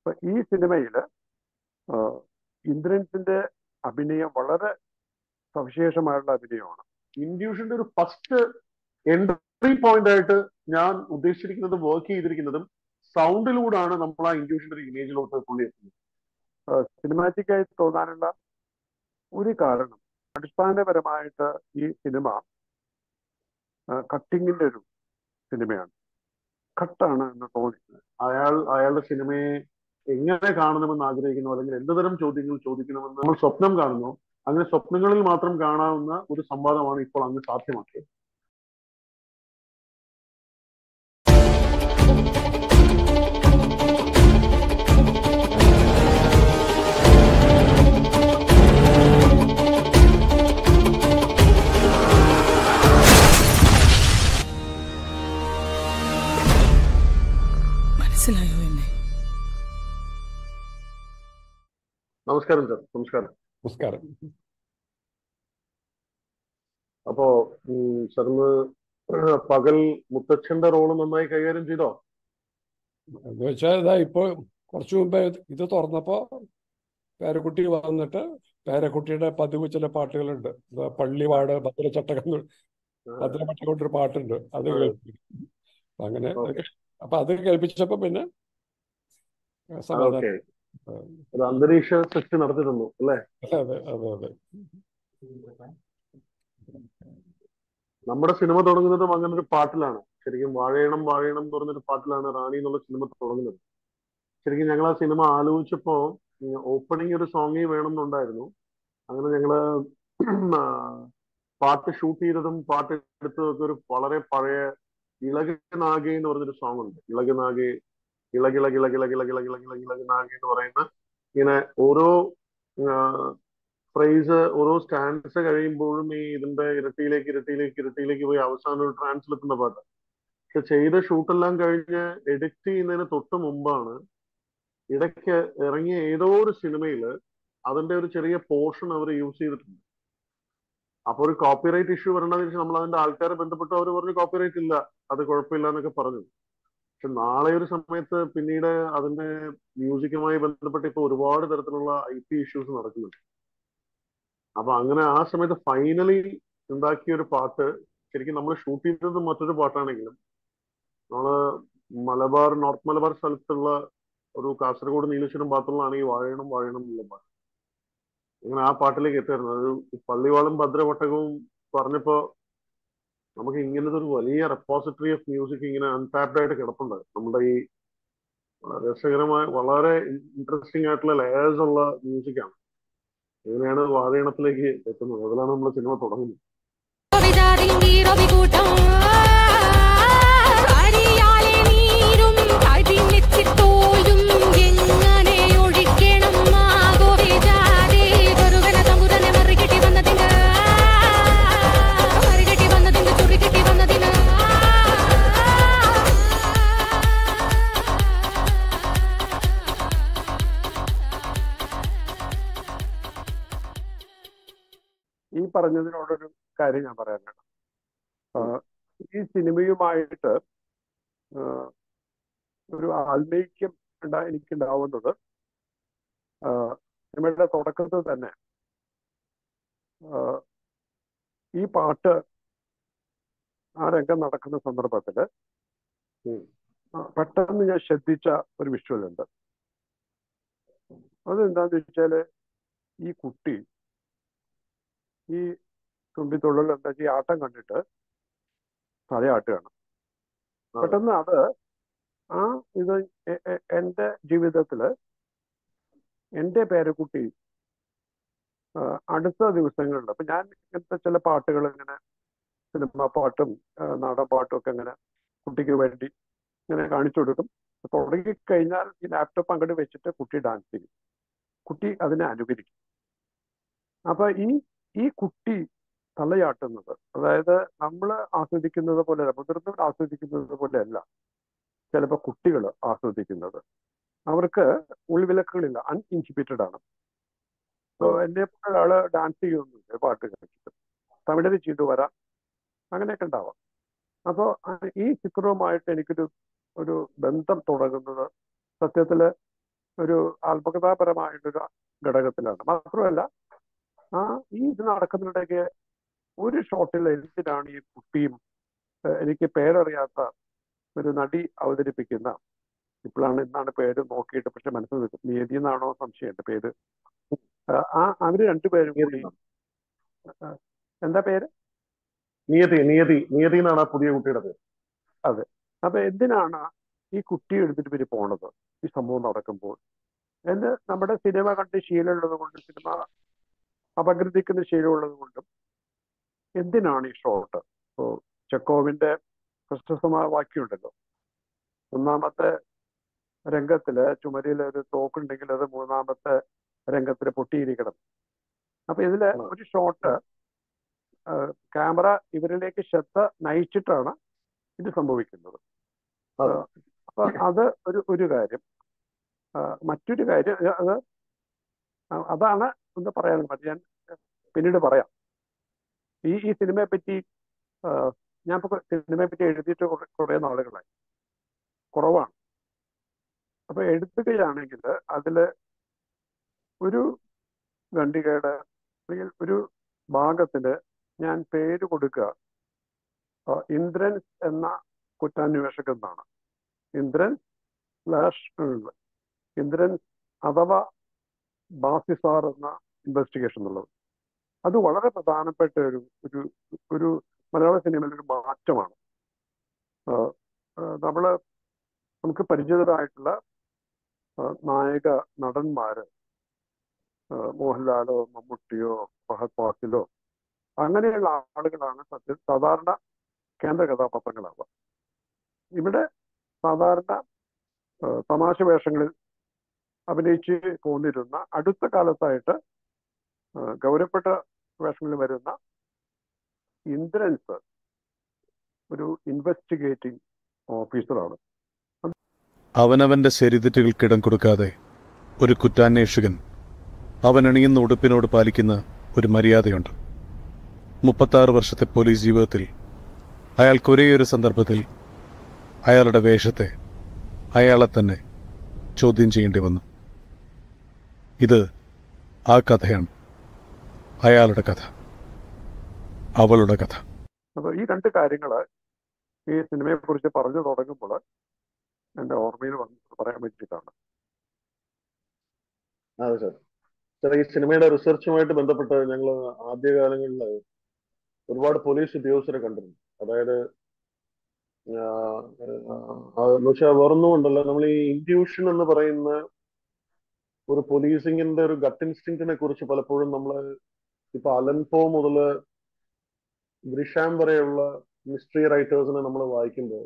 അപ്പൊ ഈ സിനിമയില് ഇന്ദ്രൻസിന്റെ അഭിനയം വളരെ സവിശേഷമായുള്ള അഭിനയമാണ് ഇൻഡ്യൂഷന്റെ ഒരു ഫസ്റ്റ് എൻട്രി പോയിന്റ് ആയിട്ട് ഞാൻ ഉദ്ദേശിച്ചിരിക്കുന്നത് വർക്ക് ചെയ്തിരിക്കുന്നതും സൗണ്ടിലൂടെയാണ് നമ്മൾ ആ ഇൻഡ്യൂഷന്റെ ഒരു ഇമേജിലോട്ട് പുള്ളി എത്തുന്നത് സിനിമാറ്റിക് ആയി തോന്നാനുള്ള ഒരു കാരണം അടിസ്ഥാനപരമായിട്ട് ഈ സിനിമ കട്ടിങ്ങിന്റെ ഒരു സിനിമയാണ് കട്ടാണ് എന്ന് തോന്നി അയാൾ അയാളുടെ സിനിമയെ എങ്ങനെ കാണണമെന്ന് ആഗ്രഹിക്കുന്നു അല്ലെങ്കിൽ എന്തുതരം ചോദ്യങ്ങൾ ചോദിക്കണമെന്ന് നമ്മൾ സ്വപ്നം കാണുന്നു അങ്ങനെ സ്വപ്നങ്ങളിൽ മാത്രം കാണാവുന്ന ഒരു സംവാദമാണ് ഇപ്പോൾ അങ്ങ് സാധ്യമാക്കിയത് മനസ്സിലായോ എന്നെ നമസ്കാരം സർ നമസ്കാരം നമസ്കാരം അപ്പോ സാറിന് പകൽ മുത്തച്ഛന്റെ റോള് നന്നായി കൈകാര്യം ചെയ്തോ എന്ന് വെച്ചാൽ ഇതാ ഇപ്പോൾ കുറച്ചു മുമ്പേ ഇത് തുറന്നപ്പോ പേരക്കുട്ടി വന്നിട്ട് പേരക്കുട്ടിയുടെ പതിവ് ചില പാട്ടുകളുണ്ട് ഇത് പള്ളിവാട് ഭദ്രചട്ടകം ഭദ്രപട്ട കൊണ്ടൊരു പാട്ടുണ്ട് അത് കേൾപ്പിക്കും അപ്പൊ അങ്ങനെ Okay. അപ്പൊ അത് കേൾപ്പിച്ചപ്പോ പിന്നെ സമാധാനം ഓക്കെ ഒരു അന്തരീക്ഷ സൃഷ്ടി നടത്തി തന്നു അല്ലെ അതെ അതെ അതെ നമ്മുടെ സിനിമ തുടങ്ങുന്നതും അങ്ങനെ ഒരു പാട്ടിലാണ് ശരിക്കും വാഴയണം വാഴയണം എന്ന് പറഞ്ഞൊരു പാട്ടിലാണ് റാണി എന്നുള്ള സിനിമ തുടങ്ങുന്നത് ശരിക്കും ഞങ്ങൾ ആ സിനിമ ആലോചിച്ചപ്പോ ഓപ്പണിംഗ് ഒരു സോങ്ങേ വേണമെന്നുണ്ടായിരുന്നു അങ്ങനെ ഞങ്ങള് ആ, പാട്ട് ഷൂട്ട് ചെയ്തതും പാട്ട് എടുത്തതും ഒക്കെ ഒരു വളരെ പഴയ ഇളകനാകെ എന്ന് പറഞ്ഞൊരു സോങ് ഉണ്ട് ഇളകനാകെ ഇളകിളകിളകിളകിളകിളകിളകിളകിളകിളകിനാകെ എന്ന് പറയുന്ന ഇങ്ങനെ ഓരോ ഫ്രേസ് ഓരോ സ്റ്റാൻഡ്സ് കഴിയുമ്പോഴും ഈ ഇതിന്റെ ഇരട്ടിയിലേക്ക് ഇരട്ടിയിലേക്ക് ഇരട്ടിയിലേക്ക് പോയി അവസാനം ഒരു ട്രാൻസിലെത്തുന്ന പാട്ട് പക്ഷെ ചെയ്ത ഷൂട്ടെല്ലാം കഴിഞ്ഞ് എഡിറ്റ് ചെയ്യുന്നതിന് തൊട്ട് മുമ്പാണ് ഇടയ്ക്ക് ഇറങ്ങിയ ഏതോ ഒരു സിനിമയില് അതിന്റെ ഒരു ചെറിയ പോർഷൻ അവർ യൂസ് ചെയ്തിട്ടുണ്ട് അപ്പൊ ഒരു കോപ്പിറൈറ്റ് ഇഷ്യൂ വരണമെന്ന് വെച്ചാൽ നമ്മൾ അതിന്റെ ആൾക്കാരെ ബന്ധപ്പെട്ടു അവർ പറഞ്ഞു കോപ്പിറൈറ്റ് ഇല്ല അത് കുഴപ്പമില്ല എന്നൊക്കെ പറഞ്ഞു പക്ഷെ നാളെ ഒരു സമയത്ത് പിന്നീട് അതിന്റെ മ്യൂസിക്കുമായി ബന്ധപ്പെട്ട് ഇപ്പൊ ഒരുപാട് തരത്തിലുള്ള ഐ പി ഇഷ്യൂസ് നടക്കുന്നുണ്ട് അപ്പൊ അങ്ങനെ ആ സമയത്ത് ഫൈനലി ഉണ്ടാക്കിയ ഒരു പാട്ട് ശരിക്കും നമ്മൾ ഷൂട്ട് ചെയ്തത് മറ്റൊരു പാട്ടാണെങ്കിലും നമ്മള് മലബാർ നോർത്ത് മലബാർ സ്ഥലത്തുള്ള ഒരു കാസർഗോഡ് നീലേശ്വരം ഭാഗത്തുള്ളതാണ് ഈ വാഴയണം വാഴയണം എന്നുള്ള പാട്ട് അങ്ങനെ ആ പാട്ടിലേക്ക് എത്തായിരുന്നു അത് പള്ളിവാളും ഭദ്രവട്ടകവും പറഞ്ഞപ്പോ നമുക്ക് ഇങ്ങനത്തെ ഒരു വലിയ റെപ്പോസിറ്ററി ഓഫ് മ്യൂസിക് ഇങ്ങനെ അൺടാപ്ഡ് ആയിട്ട് കിടപ്പുണ്ട് നമ്മുടെ ഈ വളരെ രസകരമായ വളരെ ഇൻട്രസ്റ്റിംഗ് ആയിട്ടുള്ള ലെയേഴ്സ് ഉള്ള മ്യൂസിക്കാണ് ഇങ്ങനെയാണ് വാഴയണത്തിലേക്ക് എത്തുന്നത് അതിലാണ് നമ്മൾ സിനിമ തുടങ്ങുന്നത് വിജാതിയും വീരവികൂട്ടം അരിയാലെ നീരും കരിഞ്ഞെത്തിത്തോലും എങ്ങനെ ഒഴിക്കണം ആകോ വിജാതി ദുർഗന തമ്പുരനെ മറികെട്ടി വന്നതിന് മറികെട്ടി വന്നതിന് ചുരുകെട്ടി വന്നതിന് ഈ പറഞ്ഞതിനോടൊരു കാര്യം ഞാൻ പറയാനാണ് ആ, ഈ സിനിമയുമായിട്ട് ആ, ഒരു ആത്മൈക്യം ഉണ്ടാ എനിക്കുണ്ടാവുന്നത് ആ, സിനിമയുടെ തുടക്കത്തിൽ തന്നെ ആ, ഈ പാട്ട് ആ രംഗം നടക്കുന്ന സന്ദർഭത്തില് ഉം. ആ, പെട്ടെന്ന് ഞാൻ ശ്രദ്ധിച്ച ഒരു വിഷ്വൽ ഉണ്ട് അതെന്താന്ന് വെച്ചാല് ഈ കുട്ടി ഈ തുമ്പിത്തുള്ളൽ എന്താ വെച്ചാൽ ഈ ആട്ടം കണ്ടിട്ട് തലയാട്ടുകയാണ് അതെ. പെട്ടെന്ന് അത് ആ ഇത് എ- എ- എൻ്റെ ജീവിതത്തില് എൻ്റെ പേരക്കുട്ടി ആ, അടുത്ത ദിവസങ്ങളിൽ അപ്പൊ ഞാൻ ഇങ്ങനത്തെ ചില പാട്ടുകൾ ഇങ്ങനെ സിനിമ പാട്ടും ആ, നാടൻ പാട്ടും ഒക്കെ ഇങ്ങനെ കുട്ടിക്ക് വേണ്ടി ഇങ്ങനെ കാണിച്ചു കൊടുക്കും തുടങ്ങിക്കഴിഞ്ഞാൽ ഈ ലാപ്ടോപ്പ് അങ്ങോട്ട് വെച്ചിട്ട് കുട്ടി ഡാൻസ് ചെയ്യും കുട്ടി അതിനെ അനുകരിക്കും അപ്പൊ ഈ ഈ കുട്ടി തലയാട്ടുന്നത് അതായത് നമ്മൾ ആസ്വദിക്കുന്നത് പോലെയല്ല മുതിർന്നവർ ആസ്വദിക്കുന്നത് പോലെയല്ല ചിലപ്പോൾ കുട്ടികൾ ആസ്വദിക്കുന്നത് അവർക്ക് ഉൾവിലക്കുകളില്ല അൺഇൻഹിബിറ്റഡ് ആണ് ഇപ്പോൾ എന്നെ പോലെ ഒരാള് ഡാൻസ് ചെയ്യുന്നുണ്ട് പാട്ട് കളിച്ചിട്ട് തമിഴിൽ ചെയ്തു വരാം അങ്ങനെയൊക്കെ ഉണ്ടാവാം അപ്പോൾ ഈ ചിത്രവുമായിട്ട് എനിക്കൊരു ഒരു ബന്ധം തുടങ്ങുന്നത് സത്യത്തില് ഒരു ആത്മകഥാപരമായിട്ടൊരു ഘടകത്തിലാണ് മാത്രമല്ല ആ ഈ ഇത് നടക്കുന്നിടയ്ക്ക് ഒരു ഷോട്ടിൽ എന്തിനാണ് ഈ കുട്ടിയും ഏഹ് എനിക്ക് പേരറിയാത്ത ഒരു നടി അവതരിപ്പിക്കുന്ന ഇപ്പോഴാണ് ഇന്നാണ് പേര് നോക്കിയിട്ട് പക്ഷെ മനസ്സിൽ നിൽക്കും നിയതി എന്നാണോ സംശയമുണ്ട് പേര് ആ- ആ അവര് രണ്ടുപേരും കൂടി ആ, എന്താ പേര് നിയതി നിയതി നിയതി എന്നാണ് ആ പുതിയ കുട്ടിയുടെ പേര് അതെ അപ്പൊ എന്തിനാണ് ഈ കുട്ടി എടുത്തിട്ട് ഇവര് പോണത് ഈ സംഭവം നടക്കുമ്പോൾ എന്ന് നമ്മുടെ സിനിമ കണ്ട് ശീലമുള്ളത് കൊണ്ട് സിനിമ അപഗ്രഥിക്കുന്ന ശീലമുള്ളത് കൊണ്ടും എന്തിനാണ് ഈ ഷോട്ട് ഇപ്പോ ചെക്കോവിന്റെ പ്രശസ്തമായ വാക്യമുണ്ടല്ലോ ഒന്നാമത്തെ രംഗത്തില് ചുമരിൽ ഒരു തോക്കുണ്ടെങ്കിൽ അത് മൂന്നാമത്തെ രംഗത്തിൽ പൊട്ടിയിരിക്കണം അപ്പൊ ഇതില് ഒരു ഷോട്ട് ക്യാമറ ഇവരിലേക്ക് ശ്രദ്ധ നയിച്ചിട്ടാണ് ഇത് സംഭവിക്കുന്നത് അതെ. ആ, അപ്പൊ അത് ഒരു ഒരു കാര്യം ആ, മറ്റൊരു കാര്യം ആ, അത് ആ, അതാണ് ഒന്ന് പറയാനുള്ളത് മറ്റേ ഞാൻ പിന്നീട് പറയാം ഈ ഈ സിനിമയെ പറ്റി ആ, ഞാൻ ഇപ്പൊ സിനിമയെ പറ്റി എഴുതിയിട്ട് കുറെ കുറെ നാളുകളായി കുറവാണ് അപ്പൊ എഴുതുകയാണെങ്കിൽ അതില് ഒരു ഖണ്ഡികയുടെ അല്ലെങ്കിൽ ഒരു ഭാഗത്തിന് ഞാൻ പേര് കൊടുക്കുക ആ, ഇന്ദ്രൻ എന്ന കുറ്റാന്വേഷകൻ എന്നാണ് ഇന്ദ്രൻ സ്ലാഷ് ഇന്ദ്രൻ അഥവാ ബാസിസാർ എന്ന ഇൻവെസ്റ്റിഗേഷൻ എന്നുള്ളത് അത് വളരെ പ്രധാനപ്പെട്ട ഒരു ഒരു ഒരു മലയാള സിനിമയിലെ ഒരു മാറ്റമാണ് ആ, ആ, നമ്മള് നമുക്ക് പരിചിതരായിട്ടുള്ള ആ, നായക നടന്മാര് ആ, മോഹൻലാലോ മമ്മൂട്ടിയോ ഫഹദ് ഫാസിലോ അങ്ങനെയുള്ള ആളുകളാണ് സത്യം സാധാരണ കേന്ദ്ര കഥാപാത്രങ്ങളാവുക ഇവിടെ സാധാരണ ആ, തമാശ വേഷങ്ങളിൽ അഭിനയിച്ച് പോന്നിരുന്ന അടുത്ത കാലത്തായിട്ട് ആ, ഗൗരവപ്പെട്ട വേഷങ്ങളിൽ വരുന്ന ഇന്ദ്രൻസ് ഒരു ഇൻവെസ്റ്റിഗേറ്റിംഗ് ഓഫീസറാണ് അവനവന്റെ ശരിതെറ്റുകൾക്കിടം കൊടുക്കാതെ ഒരു കുറ്റാന്വേഷകൻ അവൻ അണിയുന്ന ഉടുപ്പിനോട് പാലിക്കുന്ന ഒരു മര്യാദയുണ്ട് മുപ്പത്താറ് വർഷത്തെ പോലീസ് ജീവിതത്തിൽ അയാൾക്ക് ഒരേയൊരു സന്ദർഭത്തിൽ അയാളുടെ വേഷത്തെ അയാളെ തന്നെ ചോദ്യം ചെയ്യേണ്ടി വന്നു ഇത് ആ കഥയാണ് അയാളുടെ കഥ അവളുടെ കഥ അപ്പൊ ഈ രണ്ട് കാര്യങ്ങൾ ഈ സിനിമയെ കുറിച്ച് പറഞ്ഞു തുടങ്ങുമ്പോൾ എന്റെ ഓർമ്മയിൽ വന്ന് പറയാൻ വേണ്ടിയിട്ടാണ് അതെ സാർ സാർ ഈ സിനിമയുടെ റിസർച്ചുമായിട്ട് ബന്ധപ്പെട്ട് ഞങ്ങൾ ആദ്യകാലങ്ങളിൽ ഒരുപാട് പോലീസ് ഉദ്യോഗസ്ഥരെ കണ്ടിരുന്നു അതായത് എന്ന് വെച്ചാൽ വേറൊന്നും ഉണ്ടല്ലോ നമ്മൾ ഈ ഇൻറ്റ്യൂഷൻ എന്ന് പറയുന്ന ഒരു പോലീസിങ്ങിന്റെ ഒരു ഗട്ട് ഇൻസ്റ്റിങ്റ്റിനെ കുറിച്ച് പലപ്പോഴും നമ്മൾ ഇപ്പൊ അലൻപോ മുതൽ ഗ്രിഷാം വരെയുള്ള മിസ്റ്ററി റൈറ്റേഴ്സിനെ നമ്മൾ വായിക്കുമ്പോൾ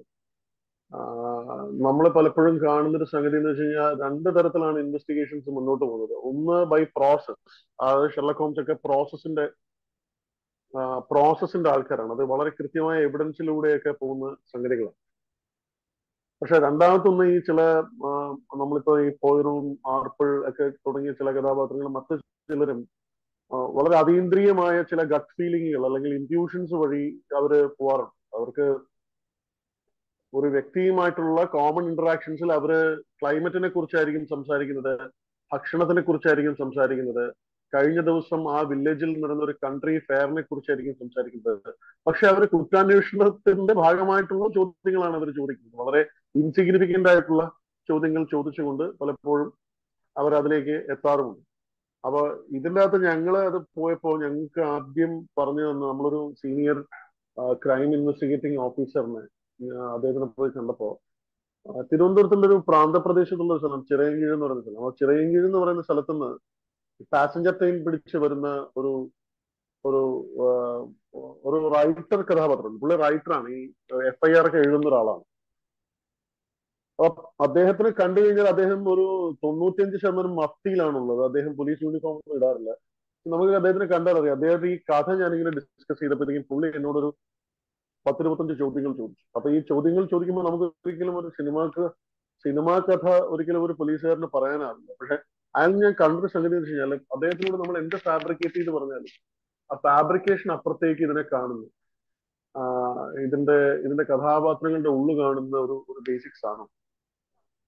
നമ്മൾ പലപ്പോഴും കാണുന്ന ഒരു സംഗതി എന്ന് വെച്ച് കഴിഞ്ഞാൽ രണ്ട് തരത്തിലാണ് ഇൻവെസ്റ്റിഗേഷൻസ് മുന്നോട്ട് പോകുന്നത് ഒന്ന് ബൈ പ്രോസസ് അതായത് ഷെർലക് ഹോംസ് ഒക്കെ പ്രോസസ്സിന്റെ പ്രോസസ്സിന്റെ ആൾക്കാരാണ് അത് വളരെ കൃത്യമായ എവിഡൻസിലൂടെയൊക്കെ പോകുന്ന സംഗതികളാണ് പക്ഷെ രണ്ടാമത്തൊന്ന് ഈ ചില ആ, നമ്മളിപ്പോ ഈ പോയറും ആർപ്പിൾ ഒക്കെ തുടങ്ങിയ ചില കഥാപാത്രങ്ങൾ മറ്റു ചിലരും ആ, വളരെ അതീന്ദ്രിയമായ ചില ഗട്ട് ഫീലിങ്ങുകൾ അല്ലെങ്കിൽ ഇൻറ്റ്യൂഷൻസ് വഴി അവര് പോവാറുണ്ട് അവർക്ക് ഒരു വ്യക്തിയുമായിട്ടുള്ള കോമൺ ഇന്ററാക്ഷൻസിൽ അവര് ക്ലൈമറ്റിനെ കുറിച്ചായിരിക്കും സംസാരിക്കുന്നത് ഭക്ഷണത്തിനെ കുറിച്ചായിരിക്കും സംസാരിക്കുന്നത് കഴിഞ്ഞ ദിവസം ആ വില്ലേജിൽ നടന്ന ഒരു കൺട്രി ഫെയറിനെ കുറിച്ചായിരിക്കും സംസാരിക്കുന്നത് പക്ഷെ അവർ കുറ്റാന്വേഷണത്തിന്റെ ഭാഗമായിട്ടുള്ള ചോദ്യങ്ങളാണ് അവർ ചോദിക്കുന്നത് വളരെ ഇൻസിഗ്നിഫിക്കന്റ് ആയിട്ടുള്ള ചോദ്യങ്ങൾ ചോദിച്ചുകൊണ്ട് പലപ്പോഴും അവർ അതിലേക്ക് എത്താറുമുണ്ട് അപ്പൊ ഇതിൻ്റെ അകത്ത് ഞങ്ങൾ അത് പോയപ്പോൾ ഞങ്ങൾക്ക് ആദ്യം പറഞ്ഞു തന്ന നമ്മളൊരു സീനിയർ ക്രൈം ഇൻവെസ്റ്റിഗേറ്റിംഗ് ഓഫീസറിനെ അദ്ദേഹത്തിനെ പോയി കണ്ടപ്പോ ആ, തിരുവനന്തപുരത്തുള്ള ഒരു പ്രാന്തപ്രദേശത്തുള്ള ഒരു സ്ഥലം ചിറയൻകീഴ് എന്ന് പറയുന്ന സ്ഥലം ആ ചിറയൻകീഴ് എന്ന് പറയുന്ന സ്ഥലത്തുനിന്ന് പാസഞ്ചർ ട്രെയിൻ പിടിച്ച് വരുന്ന ഒരു ഒരു ആ, ഒരു റൈറ്റർ കഥാപാത്രം പുള്ളി റൈറ്ററാണ് ഈ എഫ് ഐ ആർ ഒക്കെ എഴുതുന്ന ഒരാളാണ് അപ്പൊ അദ്ദേഹത്തിനെ കണ്ടു കഴിഞ്ഞാൽ അദ്ദേഹം ഒരു തൊണ്ണൂറ്റിയഞ്ച് ശതമാനം മഫ്തിയിലാണുള്ളത് അദ്ദേഹം പോലീസ് യൂണിഫോം ഒന്നും ഇടാറില്ല നമുക്ക് അദ്ദേഹത്തിനെ കണ്ടാൽ അറിയാം അദ്ദേഹത്തെ ഈ കഥ ഞാനിങ്ങനെ ഡിസ്കസ് ചെയ്തപ്പോഴത്തേക്കും പുള്ളി എന്നോടൊരു പത്തിരുപത്തഞ്ച് ചോദ്യങ്ങൾ ചോദിച്ചു അപ്പൊ ഈ ചോദ്യങ്ങൾ ചോദിക്കുമ്പോൾ നമുക്ക് ഒരിക്കലും ഒരു സിനിമാക്ക് സിനിമാ കഥ ഒരിക്കലും ഒരു പോലീസുകാരന് പറയാനാവില്ല പക്ഷെ അയാൾ ഞാൻ കണ്ടൊരു സംഗതി എന്ന് വെച്ച് കഴിഞ്ഞാൽ അദ്ദേഹത്തിനോട് നമ്മൾ എന്ത് ഫാബ്രിക്കേറ്റ് ചെയ്ത് പറഞ്ഞാലും ആ ഫാബ്രിക്കേഷൻ അപ്പുറത്തേക്ക് ഇതിനെ കാണുന്നു ആ, ഇതിന്റെ ഇതിന്റെ കഥാപാത്രങ്ങളുടെ ഉള്ളു കാണുന്ന ഒരു ഒരു ബേസിക് സാധനം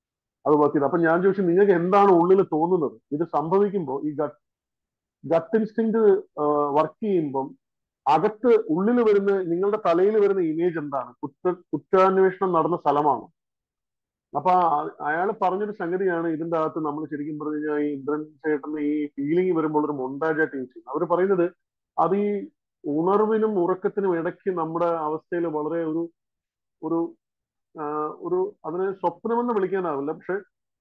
അത് വർക്ക് ചെയ്ത് അപ്പൊ ഞാൻ ചോദിച്ചു നിങ്ങൾക്ക് എന്താണ് ഉള്ളിൽ തോന്നുന്നത് ഇത് സംഭവിക്കുമ്പോൾ ഈ ഗട്ട് ഗട്ട് ഇൻസ്റ്റിങ് വർക്ക് ചെയ്യുമ്പം അകത്ത് ഉള്ളിൽ വരുന്ന നിങ്ങളുടെ തലയിൽ വരുന്ന ഇമേജ് എന്താണ് കുറ്റ കുറ്റാന്വേഷണം നടന്ന സ്ഥലമാണോ അപ്പൊ അയാൾ പറഞ്ഞൊരു സംഗതിയാണ് ഇതിന്റെ അകത്ത് നമ്മൾ ശരിക്കും പറഞ്ഞു കഴിഞ്ഞാൽ ഈ ഇന്ദ്രൻ ചേട്ടന് ഈ ഫീലിംഗ് വരുമ്പോൾ ഒരു മൊണ്ടാജായിട്ട് യൂസ് ചെയ്യുന്നത് അവർ പറയുന്നത് അത് ഈ ഉണർവിനും ഉറക്കത്തിനും ഇടയ്ക്ക് നമ്മുടെ അവസ്ഥയിൽ വളരെ ഒരു ഒരു ആ, ഒരു അതിനെ സ്വപ്നമെന്ന് വിളിക്കാനാവില്ല പക്ഷെ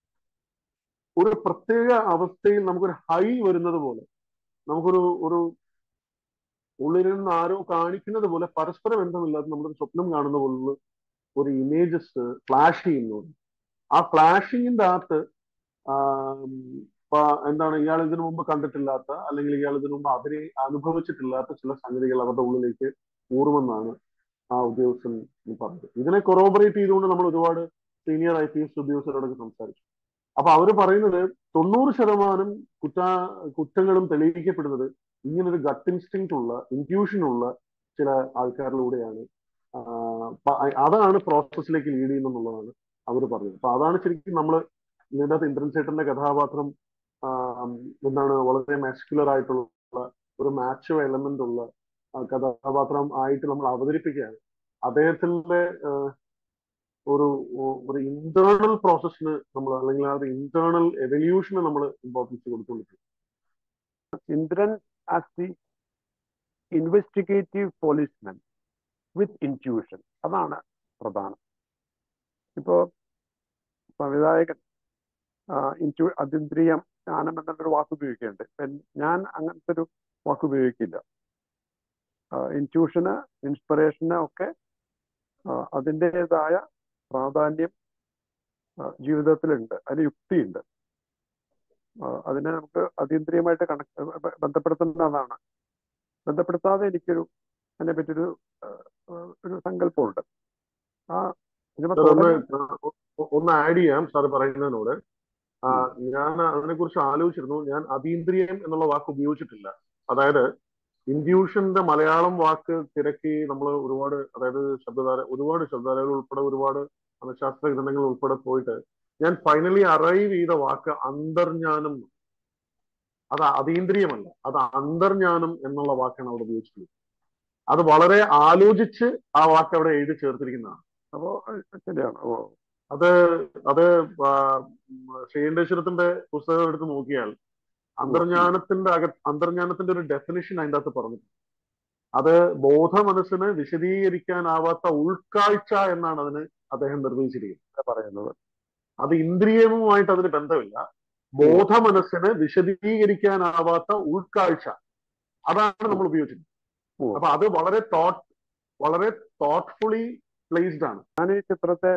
ഒരു പ്രത്യേക അവസ്ഥയിൽ നമുക്കൊരു ഹൈ വരുന്നത് പോലെ നമുക്കൊരു ഒരു ഉള്ളിൽ നിന്ന് ആരോ കാണിക്കുന്നത് പോലെ പരസ്പര ബന്ധമില്ലാതെ നമ്മളൊരു സ്വപ്നം കാണുന്ന പോലുള്ള ഒരു ഇമേജസ് ഫ്ലാഷ് ചെയ്യുന്നു ആ ഫ്ലാഷിങ്ങിന്റെ അകത്ത് ആം, പ- എന്താണ് ഇയാൾ ഇതിനു മുമ്പ് കണ്ടിട്ടില്ലാത്ത അല്ലെങ്കിൽ ഇയാൾ ഇതിനു മുമ്പ് അവരെ അനുഭവിച്ചിട്ടില്ലാത്ത ചില സംഗതികൾ അവരുടെ ഉള്ളിലേക്ക് ഊറുമെന്നാണ് ആ ഉദ്യോഗസ്ഥൻ പറഞ്ഞത് ഇതിനെ കൊറോബറേറ്റ് ചെയ്തുകൊണ്ട് നമ്മൾ ഒരുപാട് സീനിയർ ഐ പി എസ് ഉദ്യോഗസ്ഥരോടൊക്കെ സംസാരിച്ചു അപ്പൊ അവര് പറയുന്നത് തൊണ്ണൂറ് ശതമാനം കുറ്റ കുറ്റങ്ങളും തെളിയിക്കപ്പെടുന്നത് ഇങ്ങനൊരു ഗട്ട് ഇൻസ്റ്റിങ് ഉള്ള ഇൻറ്റ്യൂഷൻ ഉള്ള ചില ആൾക്കാരിലൂടെയാണ് ആ, പ- അതാണ് പ്രോസസ്സിലേക്ക് ലീഡ് ചെയ്യുന്നതെന്നുള്ളതാണ് അവർ പറഞ്ഞത് അപ്പൊ അതാണ് ശരിക്കും നമ്മൾ ഇതിനകത്ത് ഇന്ദ്രൻ ചേട്ടന്റെ കഥാപാത്രം ആ, എന്താണ് വളരെ മാസ്കുലർ ആയിട്ടുള്ള ഒരു മാച്ചോ എലമെന്റ് ഉള്ള ആ, കഥാപാത്രം ആയിട്ട് നമ്മൾ അവതരിപ്പിക്കുകയാണ് അദ്ദേഹത്തിന്റെ ആ, ഒരു ഒരു ഇന്റേണൽ പ്രോസസ്സിന് നമ്മൾ അല്ലെങ്കിൽ ആ ഒരു ഇന്റേണൽ എവല്യൂഷന് നമ്മൾ ഇമ്പോർട്ടൻസ് കൊടുത്തുകൊണ്ടിരിക്കും Indran as the investigative policeman with intuition അതാണ് പ്രധാനം ഇപ്പോ സംവിധായകൻ ഇൻറ്റ്യൂ അതീന്ദ്രിയം ജ്ഞാനം എന്നുള്ളൊരു വാക്ക് ഉപയോഗിക്കുന്നുണ്ട് ഇപ്പം ഞാൻ അങ്ങനത്തെ ഒരു വാക്ക് ഉപയോഗിക്കില്ല ഇൻറ്റ്യൂഷന് ഇൻസ്പിറേഷന് ഒക്കെ ആ, അതിൻ്റെതായ പ്രാധാന്യം ആ, ജീവിതത്തിലുണ്ട് അതിന് യുക്തിയുണ്ട് ആ, അതിനെ നമുക്ക് അതീന്ദ്രിയമായിട്ട് കണക്ട് ബന്ധപ്പെടുത്തുന്നതാണ് ബന്ധപ്പെടുത്താതെ എനിക്കൊരു അതിനെ പറ്റിയൊരു ആ, ഒരു സങ്കല്പമുണ്ട് ആ സിനിമ സാർ ഒന്ന് തുടങ്ങി ഒ- ഒന്ന് ആഡ് ചെയ്യാം സാർ പറയുന്നതിനോട് ആ, ഞാൻ അതിനെക്കുറിച്ച് ആലോചിച്ചിരുന്നു ഞാൻ അതീന്ദ്രിയം എന്നുള്ള വാക്ക് ഉപയോഗിച്ചിട്ടില്ല അതായത് ഇൻഡ്യൂഷന്റെ മലയാളം വാക്ക് തിരക്കി നമ്മൾ ഒരുപാട് അതായത് ശബ്ദധാര ഒരുപാട് ശബ്ദധാരകൾ ഉൾപ്പെടെ ഒരുപാട് മനഃശാസ്ത്ര ഗ്രന്ഥങ്ങൾ ഉൾപ്പെടെ പോയിട്ട് ഞാൻ ഫൈനലി അറൈവ് ചെയ്ത വാക്ക് അന്തർജ്ഞാനം എന്ന്. അത് അതീന്ദ്രിയമല്ല അത് അന്തർജ്ഞാനം എന്നുള്ള വാക്കാണ് അവിടെ ഉപയോഗിച്ചിട്ടുള്ളത് അത് വളരെ ആലോചിച്ച് ആ വാക്ക് അവിടെ എഴുതി ചേർത്തിരിക്കുന്നതാണ് അപ്പോ അഹ് ശരിയാണ് ഓ അത് അത് ആ, ഉം, ശ്രീകണ്ഠേശ്വരത്തിന്റെ പുസ്തകം എടുത്ത് നോക്കിയാൽ അന്തർജ്ഞാനത്തിന്റെ അക അന്തർജ്ഞാനത്തിന്റെ ഒരു ഡെഫിനിഷൻ അതിൻ്റെ അകത്ത് പറഞ്ഞു അത് ബോധ മനസ്സിന് വിശദീകരിക്കാനാവാത്ത ഉൾക്കാഴ്ച എന്നാണ് അതിന് അദ്ദേഹം നിർവചിച്ചിരിക്കുന്നത് ഇതാ പറയുന്നത് അത് ഇന്ദ്രിയവുമായിട്ട് അതിന് ബന്ധമില്ല ബോധ മനസ്സിന് വിശദീകരിക്കാനാവാത്ത ഉൾക്കാഴ്ച അതാണ് നമ്മൾ ഉപയോഗിച്ചത് ഓ. അപ്പൊ അത് വളരെ തോട്ട് വളരെ തോട്ട്ഫുള്ളി പ്ലേസ്ഡ് ആണ് ഞാൻ ഈ ചിത്രത്തെ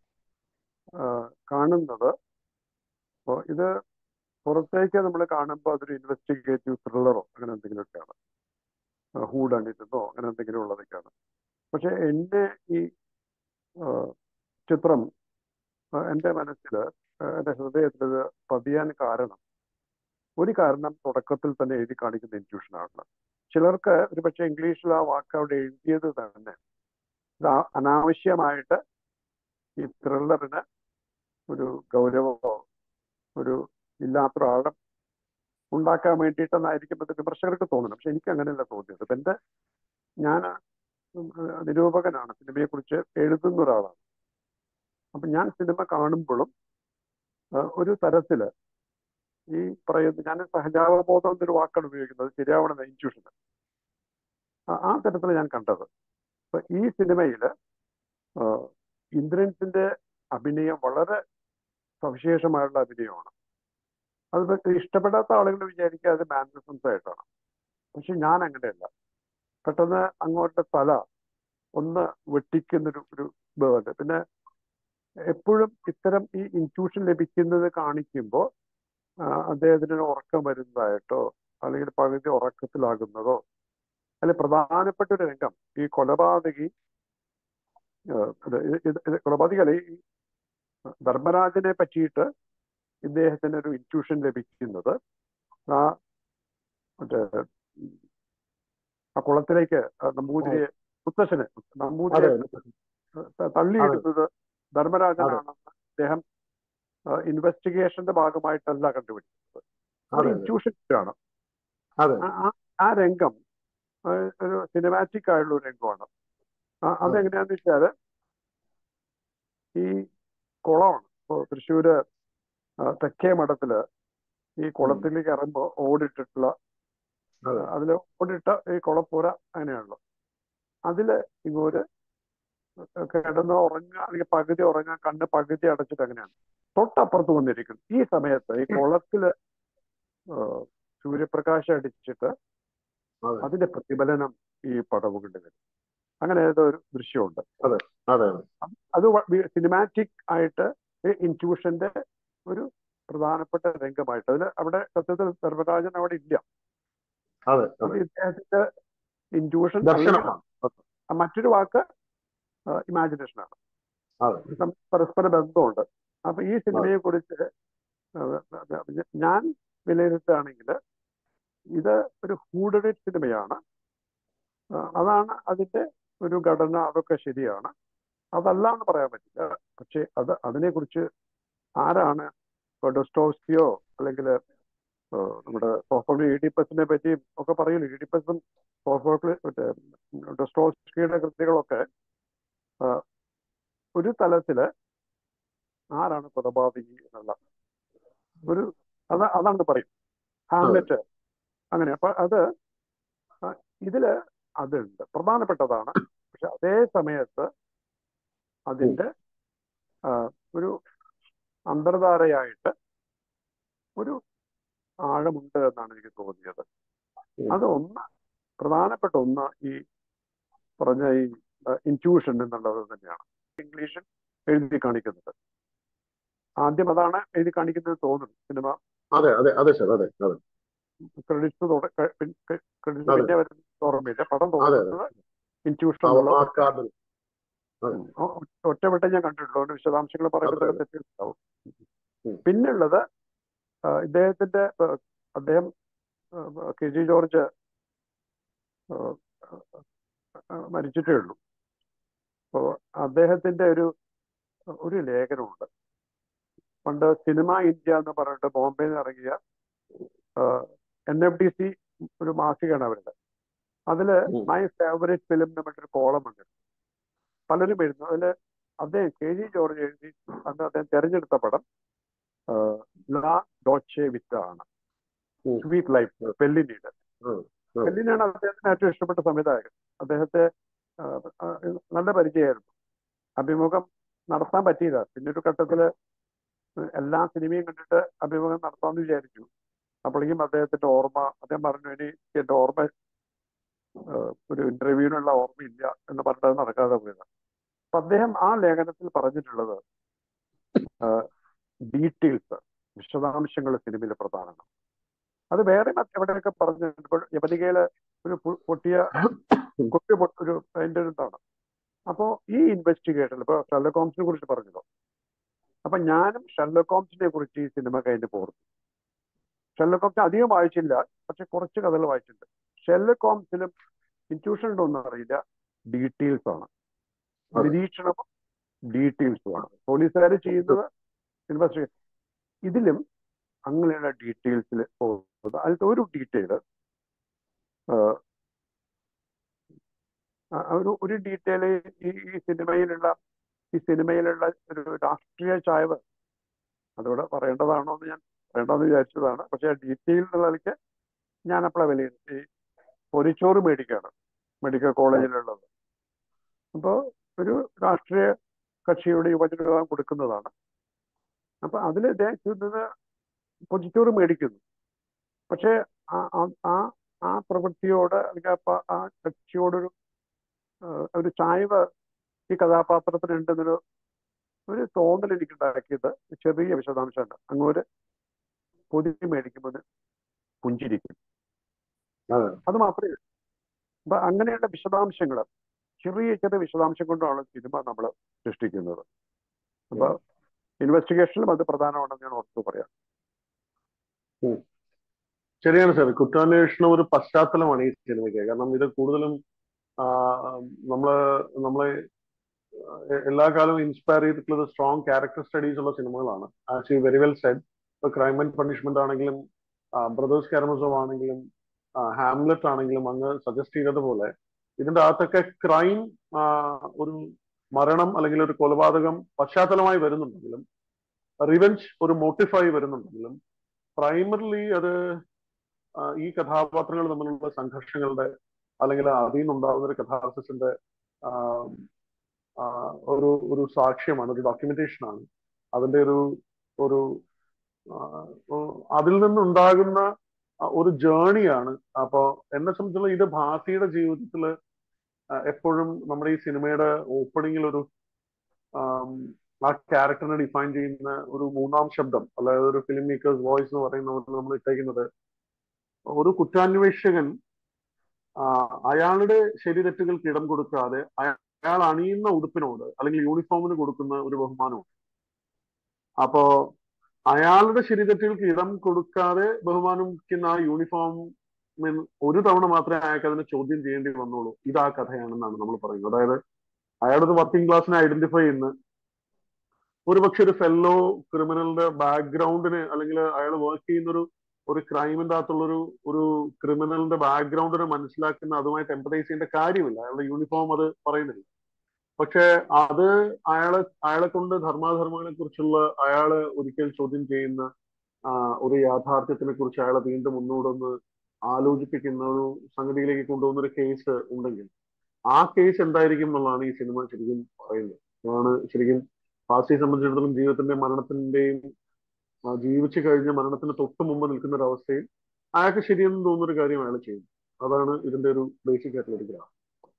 ആ, കാണുന്നത് അപ്പോൾ ഇത് പുറത്തേക്ക് നമ്മൾ കാണുമ്പോൾ അതൊരു ഇൻവെസ്റ്റിഗേറ്റീവ് ത്രില്ലറോ അങ്ങനെ എന്തെങ്കിലുമൊക്കെയാണ് ഹൂഡ് അണിരുന്നോ അങ്ങനെ എന്തെങ്കിലും ഉള്ളതൊക്കെയാണ് പക്ഷെ എൻ്റെ ഈ ആ, ചിത്രം ആ, എൻ്റെ മനസ്സിൽ എൻ്റെ ഹൃദയത്തിൽ ഇത് പതിയാൻ കാരണം ഒരു കാരണം തുടക്കത്തിൽ തന്നെ എഴുതി കാണിക്കുന്ന ഇൻറ്റ്യൂഷനാണ് ചിലർക്ക് ഒരു പക്ഷേ ഇംഗ്ലീഷിൽ ആ വാക്ക് അവിടെ എഴുതിയത് തന്നെ ഇത് ആ- അനാവശ്യമായിട്ട് ഈ ത്രില്ലറിന് ഒരു ഗൗരവമോ ഒരു ഇല്ലാത്തൊരു ആഴം ഉണ്ടാക്കാൻ വേണ്ടിയിട്ടെന്നായിരിക്കും അത് വിമർശകർക്ക് തോന്നുന്നത് പക്ഷെ എനിക്ക് അങ്ങനെയല്ല തോന്നിയത് ഇപ്പം എൻ്റെ ഞാൻ ഉം, ഏഹ്, നിരൂപകനാണ് സിനിമയെ കുറിച്ച് എഴുതുന്ന ഒരാളാണ് അപ്പം ഞാൻ സിനിമ കാണുമ്പോഴും ഏഹ്, ഒരു തരത്തില് ഈ പറയുന്ന ഞാൻ സഹജാവബോധം എന്നൊരു വാക്കാണ് ഉപയോഗിക്കുന്നത് ശരിയാവണം ഇൻറ്റ്യൂഷൻ ആ തരത്തിൽ ഞാൻ കണ്ടത് അപ്പൊ ഈ സിനിമയില് ആഹ് ഇന്ദ്രൻസിന്റെ അഭിനയം വളരെ സവിശേഷമായുള്ള അഭിനയമാണ് അത് ഇപ്പൊ ഇഷ്ടപ്പെടാത്ത ആളുകൾ വിചാരിക്കുക അത് മാനറിസംസ് ആയിട്ടാണ് പക്ഷെ ഞാൻ അങ്ങനെയല്ല പെട്ടെന്ന് അങ്ങോട്ട് തല ഒന്ന് വെട്ടിക്കുന്നൊരു ഒരു ഇതുണ്ട് പിന്നെ എപ്പോഴും ഇത്തരം ഈ ഇൻറ്റ്യൂഷൻ ലഭിക്കുന്നത് കാണിക്കുമ്പോൾ അദ്ദേഹത്തിന് ഒരു ഉറക്കം വരുന്നതായിട്ടോ അല്ലെങ്കിൽ പകുതി ഉറക്കത്തിലാകുന്നതോ അതിൽ പ്രധാനപ്പെട്ട ഒരു രംഗം ഈ കൊലപാതകി ഏഹ് ഇത് ഇത് ഇത് കൊലപാതകി അല്ല ഈ ധർമ്മരാജനെ പറ്റിയിട്ട് ഇദ്ദേഹത്തിന് ഒരു ഇൻറ്റ്യൂഷൻ ലഭിക്കുന്നത് ആ മറ്റേ ഉം, ആ കുളത്തിലേക്ക് ആ നമ്പൂതിരിയെ മുത്തശ്ശന് അതെ നമ്പൂതിരിയെ ത- തള്ളിയിടുന്നത് ധർമ്മരാജനാണെന്ന് അദ്ദേഹം ഇൻവെസ്റ്റിഗേഷന്റെ ഭാഗമായിട്ടല്ല കണ്ടുപിടിക്കുന്നത് ഒരു അതെ ഇൻറ്റ്യൂഷൻ ആണ് അതെ ആ- ആ- ആ രംഗം ആ, ഒരു സിനിമാറ്റിക് ആയിട്ടുള്ള ഒരു രംഗമാണ് ആ, അതെങ്ങനെയാന്ന് വെച്ചാല് ഈ കുളമാണ് ഇപ്പോ തൃശ്ശൂര് ആ, തെക്കേ മഠത്തില് ഈ കുളത്തിലേക്ക് ഇറങ്ങുമ്പോൾ ഓടിട്ടിട്ടുള്ള അതെ. അതിൽ ഓടിട്ട ഈ കുളപ്പുര അങ്ങനെയാണല്ലോ അതില് ഇങ്ങോട്ട് കിടന്ന് ഉറങ്ങുക അല്ലെങ്കിൽ പകുതി ഉറങ്ങാൻ കണ്ണ് പകുതി അടച്ചിട്ട് അങ്ങനെയാണ് തൊട്ടപ്പുറത്ത് വന്നിരിക്കുന്നു ഈ സമയത്ത് ഈ കുളത്തില് ആ, സൂര്യപ്രകാശം അടിച്ചിട്ട് അതെ അതിന്റെ പ്രതിഫലനം ഈ പടവുകളിൽ വരും അങ്ങനെ ഏതോ ഒരു ദൃശ്യമുണ്ട് അതെ അതെ അത് സിനിമാറ്റിക് ആയിട്ട് ഇൻറ്റ്യൂഷന്റെ ഒരു പ്രധാനപ്പെട്ട രംഗമായിട്ട് അതിൽ അവിടെ സത്യത്തിൽ ധർമ്മരാജൻ അവിടെ ഇല്ല അതെ അത് അതെ ഇദ്ദേഹത്തിന്റെ ഇൻറ്റ്യൂഷൻ ദർശനമാണ് മറ്റൊരു വാക്ക് ഇമാജിനേഷൻ ആണ് അതെ ഇത് തമ്മിൽ പരസ്പര ബന്ധമുണ്ട് അപ്പൊ ഈ സിനിമയെ കുറിച്ച് ഞാൻ വിലയിരുത്തുകയാണെങ്കിൽ ഇത് ഒരു ഹൂഡഡ് സിനിമയാണ് ആ, അതാണ് അതിന്റെ ഒരു ഘടന അതൊക്കെ ശരിയാണ് അതല്ല എന്ന് പറയാൻ പറ്റില്ല പക്ഷെ അത് അതിനെക്കുറിച്ച് ആരാണ് ഇപ്പൊ ഡൊസ്റ്റോസ്കിയോ അല്ലെങ്കിൽ നമ്മുടെ സോഫോക്ലി ഈഡിപ്പസിനെ പറ്റിയും ഒക്കെ പറയില്ല ഈഡിപ്പസും സോഫോക്ലി മറ്റേ ഡൊസ്റ്റോസ്കിയുടെ കൃതികളൊക്കെ ആ, ഒരു തലത്തില് ആരാണ് കൊലപാതകി എന്നുള്ള ഒരു അത് അതാണ് പറയും ഹാംലെറ്റ് അങ്ങനെ അപ്പൊ അത് ആ, ഇതില് അതുണ്ട് പ്രധാനപ്പെട്ടതാണ് പക്ഷെ അതേ സമയത്ത് അതിന്റെ ആ, ഒരു അന്തർധാരയായിട്ട് ഒരു ആഴമുണ്ട് എന്നാണ് എനിക്ക് തോന്നിയത് ഉം. അത് ഒന്ന് പ്രധാനപ്പെട്ട ഒന്ന് ഈ പറഞ്ഞ ഈ ഇൻറ്റ്യൂഷൻ എന്നുള്ളത് തന്നെയാണ് ഇംഗ്ലീഷിൽ എഴുതി കാണിക്കുന്നത് ആദ്യം അതാണ് എഴുതി കാണിക്കുന്നത് തോന്നുന്നു സിനിമ അതെ അതെ അതെ സാർ അതെ അതെ ക്രെഡിറ്റ്സ് ക്രെഡിറ്റ്സ് അതെ. പിന്നെ വരുന്നത് ഓർമ്മയില്ല പടം അതെ, തോന്നുന്നത് ഇൻറ്റ്യൂഷൻ ആ- എന്നുള്ള ആ കാർഡിൽ ഒറ്റവട്ടം ഞാൻ കണ്ടിട്ടുള്ളൂ അതുകൊണ്ട് വിശദാംശങ്ങൾ പറയുമ്പോൾ അതെ, ചില തെറ്റുണ്ടാവും ഉം. പിന്നുള്ളത് ആ, ഇദ്ദേഹത്തിന്റെ ആ, അദ്ദേഹം ആ, കെ ജി ജോർജ് ആ, ആ, മരിച്ചിട്ടേ ഉള്ളൂ അപ്പോ അദ്ദേഹത്തിന്റെ ഒരു ഒരു ലേഖനമുണ്ട് പണ്ട് സിനിമ ഇന്ത്യ എന്ന് പറഞ്ഞിട്ട് ബോംബെയിൽ നിന്ന് ഇറങ്ങിയ എൻ എഫ് ഡി സി ഒരു മാസികയാണ് അവരുടെ അതില് ഉം. മൈ ഫേവറേറ്റ് ഫിലിം എന്ന് പറഞ്ഞൊരു കോളം ഉണ്ട് പലരും എഴുതുന്നു അതില് അദ്ദേഹം കെ ജി ജോർജ് എഴുതി അന്ന് അദ്ദേഹം തെരഞ്ഞെടുത്ത പടം ആ, ലാ ഡോച്ചെ വിറ്റ ആണ് ഉം. സ്വീറ്റ് ലൈഫ് പെല്ലിനിയുടെ ഉം. ഉം. പെല്ലിനാണ് അദ്ദേഹത്തിന് ഏറ്റവും ഇഷ്ടപ്പെട്ട സംവിധായകൻ അദ്ദേഹത്തെ ആ, ആ, നല്ല പരിചയമായിരുന്നു അഭിമുഖം നടത്താൻ പറ്റിയില്ല പിന്നെ ഒരു ഘട്ടത്തില് എല്ലാ സിനിമയും കണ്ടിട്ട് അഭിമുഖം നടത്താമെന്ന് വിചാരിച്ചു അപ്പോഴേക്കും അദ്ദേഹത്തിന്റെ ഓർമ്മ അദ്ദേഹം പറഞ്ഞു ഇനി എന്റെ ഓർമ്മ ആ, ഒരു ഇന്റർവ്യൂവിനുള്ള ഓർമ്മയില്ല എന്ന് പറഞ്ഞിട്ട് നടക്കാതെ പോയത് അപ്പൊ അദ്ദേഹം ആ ലേഖനത്തിൽ പറഞ്ഞിട്ടുള്ളത് ഡീറ്റെയിൽസ് വിശദാംശങ്ങൾ സിനിമയിൽ പ്രധാനമാണ് അത് വേറെ മറ്റ് എവിടെയൊക്കെ പറഞ്ഞിട്ടുണ്ട് ഇപ്പോൾ യവനികയില് ഒരു പു- പൊട്ടിയ കുട്ടി പൊ- ഒരു അതിന്റെ ഒരു ഇതാണ് അപ്പോ ഈ ഇൻവെസ്റ്റിഗേഷൻ ഇപ്പൊ ഷെർലക് ഹോംസിനെ കുറിച്ച് പറഞ്ഞല്ലോ അപ്പൊ ഞാനും ഷെർലക് ഹോംസിനെ കുറിച്ച് ഈ സിനിമ കഴിഞ്ഞ് പോർന്നു ഷെർലക് ഹോംസ് അധികം വായിച്ചില്ല പക്ഷെ കുറച്ച് കഥകൾ വായിച്ചിട്ടുണ്ട് ഷെർലക് ഹോംസിലും ഇൻറ്റ്യൂഷൻ ഉണ്ടോ എന്ന് അറിയില്ല ഡീറ്റെയിൽസ് ആണ് അതെ. നിരീക്ഷണവും ഡീറ്റെയിൽസും ആണ് പോലീസുകാർ ചെയ്യുന്നത് ഇൻവെസ്റ്റിഗേഷൻ ഇതിലും അങ്ങനെയുള്ള ഡീറ്റെയിൽസിൽ പോകുന്നത് അതിലത്തെ ഒരു ഡീറ്റെയിൽ ഒരു ഒരു ഡീറ്റെയിൽ ഈ ഈ സിനിമയിലുള്ള ഈ സിനിമയിലുള്ള ഒരു രാഷ്ട്രീയ ചായവ് അതോടെ പറയേണ്ടതാണോ എന്ന് ഞാൻ പറയേണ്ടതെന്ന് വിചാരിച്ചതാണ് പക്ഷെ ആ ഡീറ്റെയിൽ എന്നുള്ള നിലയ്ക്ക് ഞാൻ അപ്പോഴാണ് വിലയിരുത്തി പൊരിച്ചോറ് മേടിക്കാണ് മെഡിക്കൽ കോളേജിലുള്ളത് അപ്പോൾ ഒരു രാഷ്ട്രീയ കക്ഷിയുടെ യുവജന കൊടുക്കുന്നതാണ് അപ്പൊ അതിൽ ഇദ്ദേഹം നിന്ന് പൊതിച്ചോറ് മേടിക്കുന്നു പക്ഷേ ആ ആ- ആ ആ പ്രവൃത്തിയോട് അല്ലെങ്കിൽ ആ പ- ആ കക്ഷിയോടൊരു ആ, ഒരു ചായ്വ് ഈ കഥാപാത്രത്തിനുണ്ടെന്നൊരു ഒരു തോന്നൽ എനിക്ക് ഉണ്ടാക്കിയത് ചെറിയ വിശദാംശമുണ്ട് അങ്ങോട്ട് പൊതി മേടിക്കുമ്പോൾ പുഞ്ചിരിക്കും അതെ അത് മാത്രമേ ഉള്ളൂ അപ്പൊ അങ്ങനെയുള്ള വിശദാംശങ്ങൾ ചെറിയ ചെറിയ വിശദാംശം കൊണ്ടാണ് സിനിമ നമ്മൾ സൃഷ്ടിക്കുന്നത് അപ്പൊ ഇൻവെസ്റ്റിഗേഷനിലും അത് പ്രധാനമാണെന്ന് ഞാൻ ഓർത്തു പറയാം ശരിയാണ് സാർ കുറ്റാന്വേഷണം ഒരു പശ്ചാത്തലമാണ് ഈ സിനിമയ്ക്ക് കാരണം ഇത് കൂടുതലും ആ, നമ്മള് നമ്മളെ എ- എല്ലാ കാലവും ഇൻസ്പയർ ചെയ്തിട്ടുള്ളത് സ്ട്രോങ് ക്യാരക്ടർ സ്റ്റഡീസ് ഉള്ള സിനിമകളാണ് as you very well said ഇപ്പൊ ക്രൈം ആൻഡ് പണിഷ്മെന്റ് ആണെങ്കിലും ബ്രദേഴ്സ് കാരമസോ ആണെങ്കിലും ഹാംലെറ്റ് ആണെങ്കിലും അങ്ങ് സജസ്റ്റ് ചെയ്തതുപോലെ ഇതിന്റെ അകത്തൊക്കെ ക്രൈം ഒരു മരണം അല്ലെങ്കിൽ ഒരു കൊലപാതകം പശ്ചാത്തലമായി വരുന്നുണ്ടെങ്കിലും റിവെഞ്ച് ഒരു മോട്ടിഫായി വരുന്നുണ്ടെങ്കിലും പ്രൈമറിലി അത് ആ, ഈ കഥാപാത്രങ്ങൾ തമ്മിലുള്ള സംഘർഷങ്ങളുടെ അല്ലെങ്കിൽ അതിൽ നിന്നുണ്ടാകുന്ന ഒരു കഥാർത്ഥത്തിന്റെ ഒരു ഒരു സാക്ഷ്യമാണ് ഒരു ഡോക്യുമെന്റേഷൻ ആണ് അതിന്റെ ഒരു ഒരു ആ, ഒ- അതിൽ നിന്നുണ്ടാകുന്ന ആ ഒരു ജേണിയാണ് അപ്പോ എന്നെ സംബന്ധിച്ചുള്ള ഇത് ഭാസിയുടെ ജീവിതത്തിൽ എപ്പോഴും നമ്മുടെ ഈ സിനിമയുടെ ഓപ്പണിങ്ങിൽ ഒരു ആം, ആ ക്യാരക്ടറിനെ ഡിഫൈൻ ചെയ്യുന്ന ഒരു മൂന്നാം ശബ്ദം അതായത് ഒരു ഫിലിം മേക്കേഴ്സ് വോയിസ് എന്ന് പറയുന്ന നമ്മൾ ഇട്ടേക്കുന്നത് ഒരു കുറ്റാന്വേഷകൻ ആ, അയാളുടെ ശരിതെറ്റുകൾക്ക് ഇടം കൊടുക്കാതെ അയ- അയാൾ അണിയുന്ന ഉടുപ്പിനോട് അല്ലെങ്കിൽ യൂണിഫോമിന് കൊടുക്കുന്ന ഒരു ബഹുമാനമുണ്ട് അപ്പോ അയാളുടെ ശരിതെറ്റുകൾക്ക് ഇടം കൊടുക്കാതെ ബഹുമാനിക്കുന്ന ആ യൂണിഫോം ഒരു തവണ മാത്രമേ അയാൾക്ക് അതിനെ ചോദ്യം ചെയ്യേണ്ടി വന്നുള്ളൂ ഇത് ആ കഥയാണെന്നാണ് നമ്മൾ പറയുന്നത് അതായത് അയാളൊരു വർക്കിംഗ് ക്ലാസ്സിനെ ഐഡന്റിഫൈ ചെയ്യുന്ന ഒരുപക്ഷെ ഒരു ഫെല്ലോ ക്രിമിനലിന്റെ ബാക്ക്ഗ്രൗണ്ടിന് അല്ലെങ്കിൽ അയാൾ വർക്ക് ചെയ്യുന്ന ഒരു ഒരു ക്രൈമിന്റെ അകത്തുള്ള ഒരു ഒരു ക്രിമിനലിന്റെ ബാക്ക്ഗ്രൗണ്ടിനെ മനസ്സിലാക്കുന്ന അതുമായിട്ട് എംപതൈസ് ചെയ്യേണ്ട കാര്യമില്ല അയാളുടെ യൂണിഫോം അത് പറയുന്നില്ല പക്ഷെ അത് അയാളെ അയാളെ കൊണ്ട് ധർമാധർമ്മങ്ങളെ കുറിച്ചുള്ള അയാള് ഒരിക്കൽ ചോദ്യം ചെയ്യുന്ന ആ, ഒരു യാഥാർത്ഥ്യത്തിനെ കുറിച്ച് അയാളെ വീണ്ടും ഒന്നുകൂടെ ആലോചിപ്പിക്കുന്ന ഒരു സംഗതിയിലേക്ക് കൊണ്ടുപോകുന്ന ഒരു കേസ് ഉണ്ടെങ്കിൽ ആ കേസ് എന്തായിരിക്കും എന്നുള്ളതാണ് ഈ സിനിമ ശരിക്കും പറയുന്നത് അതാണ് ശരിക്കും ഫാസിയെ സംബന്ധിച്ചിടത്തോളം ജീവിതത്തിന്റെ മരണത്തിന്റെയും ആ, ജീവിച്ചു കഴിഞ്ഞ മരണത്തിന് തൊട്ട് മുമ്പ് നിൽക്കുന്ന ഒരു അവസ്ഥയിൽ അയാൾക്ക് ശരിയെന്ന് തോന്നുന്ന ഒരു കാര്യം അയാൾ ചെയ്യും അതാണ് ഇതിന്റെ ഒരു ബേസിക് ആയിട്ടുള്ള ഒരു ഗ്രാഫ്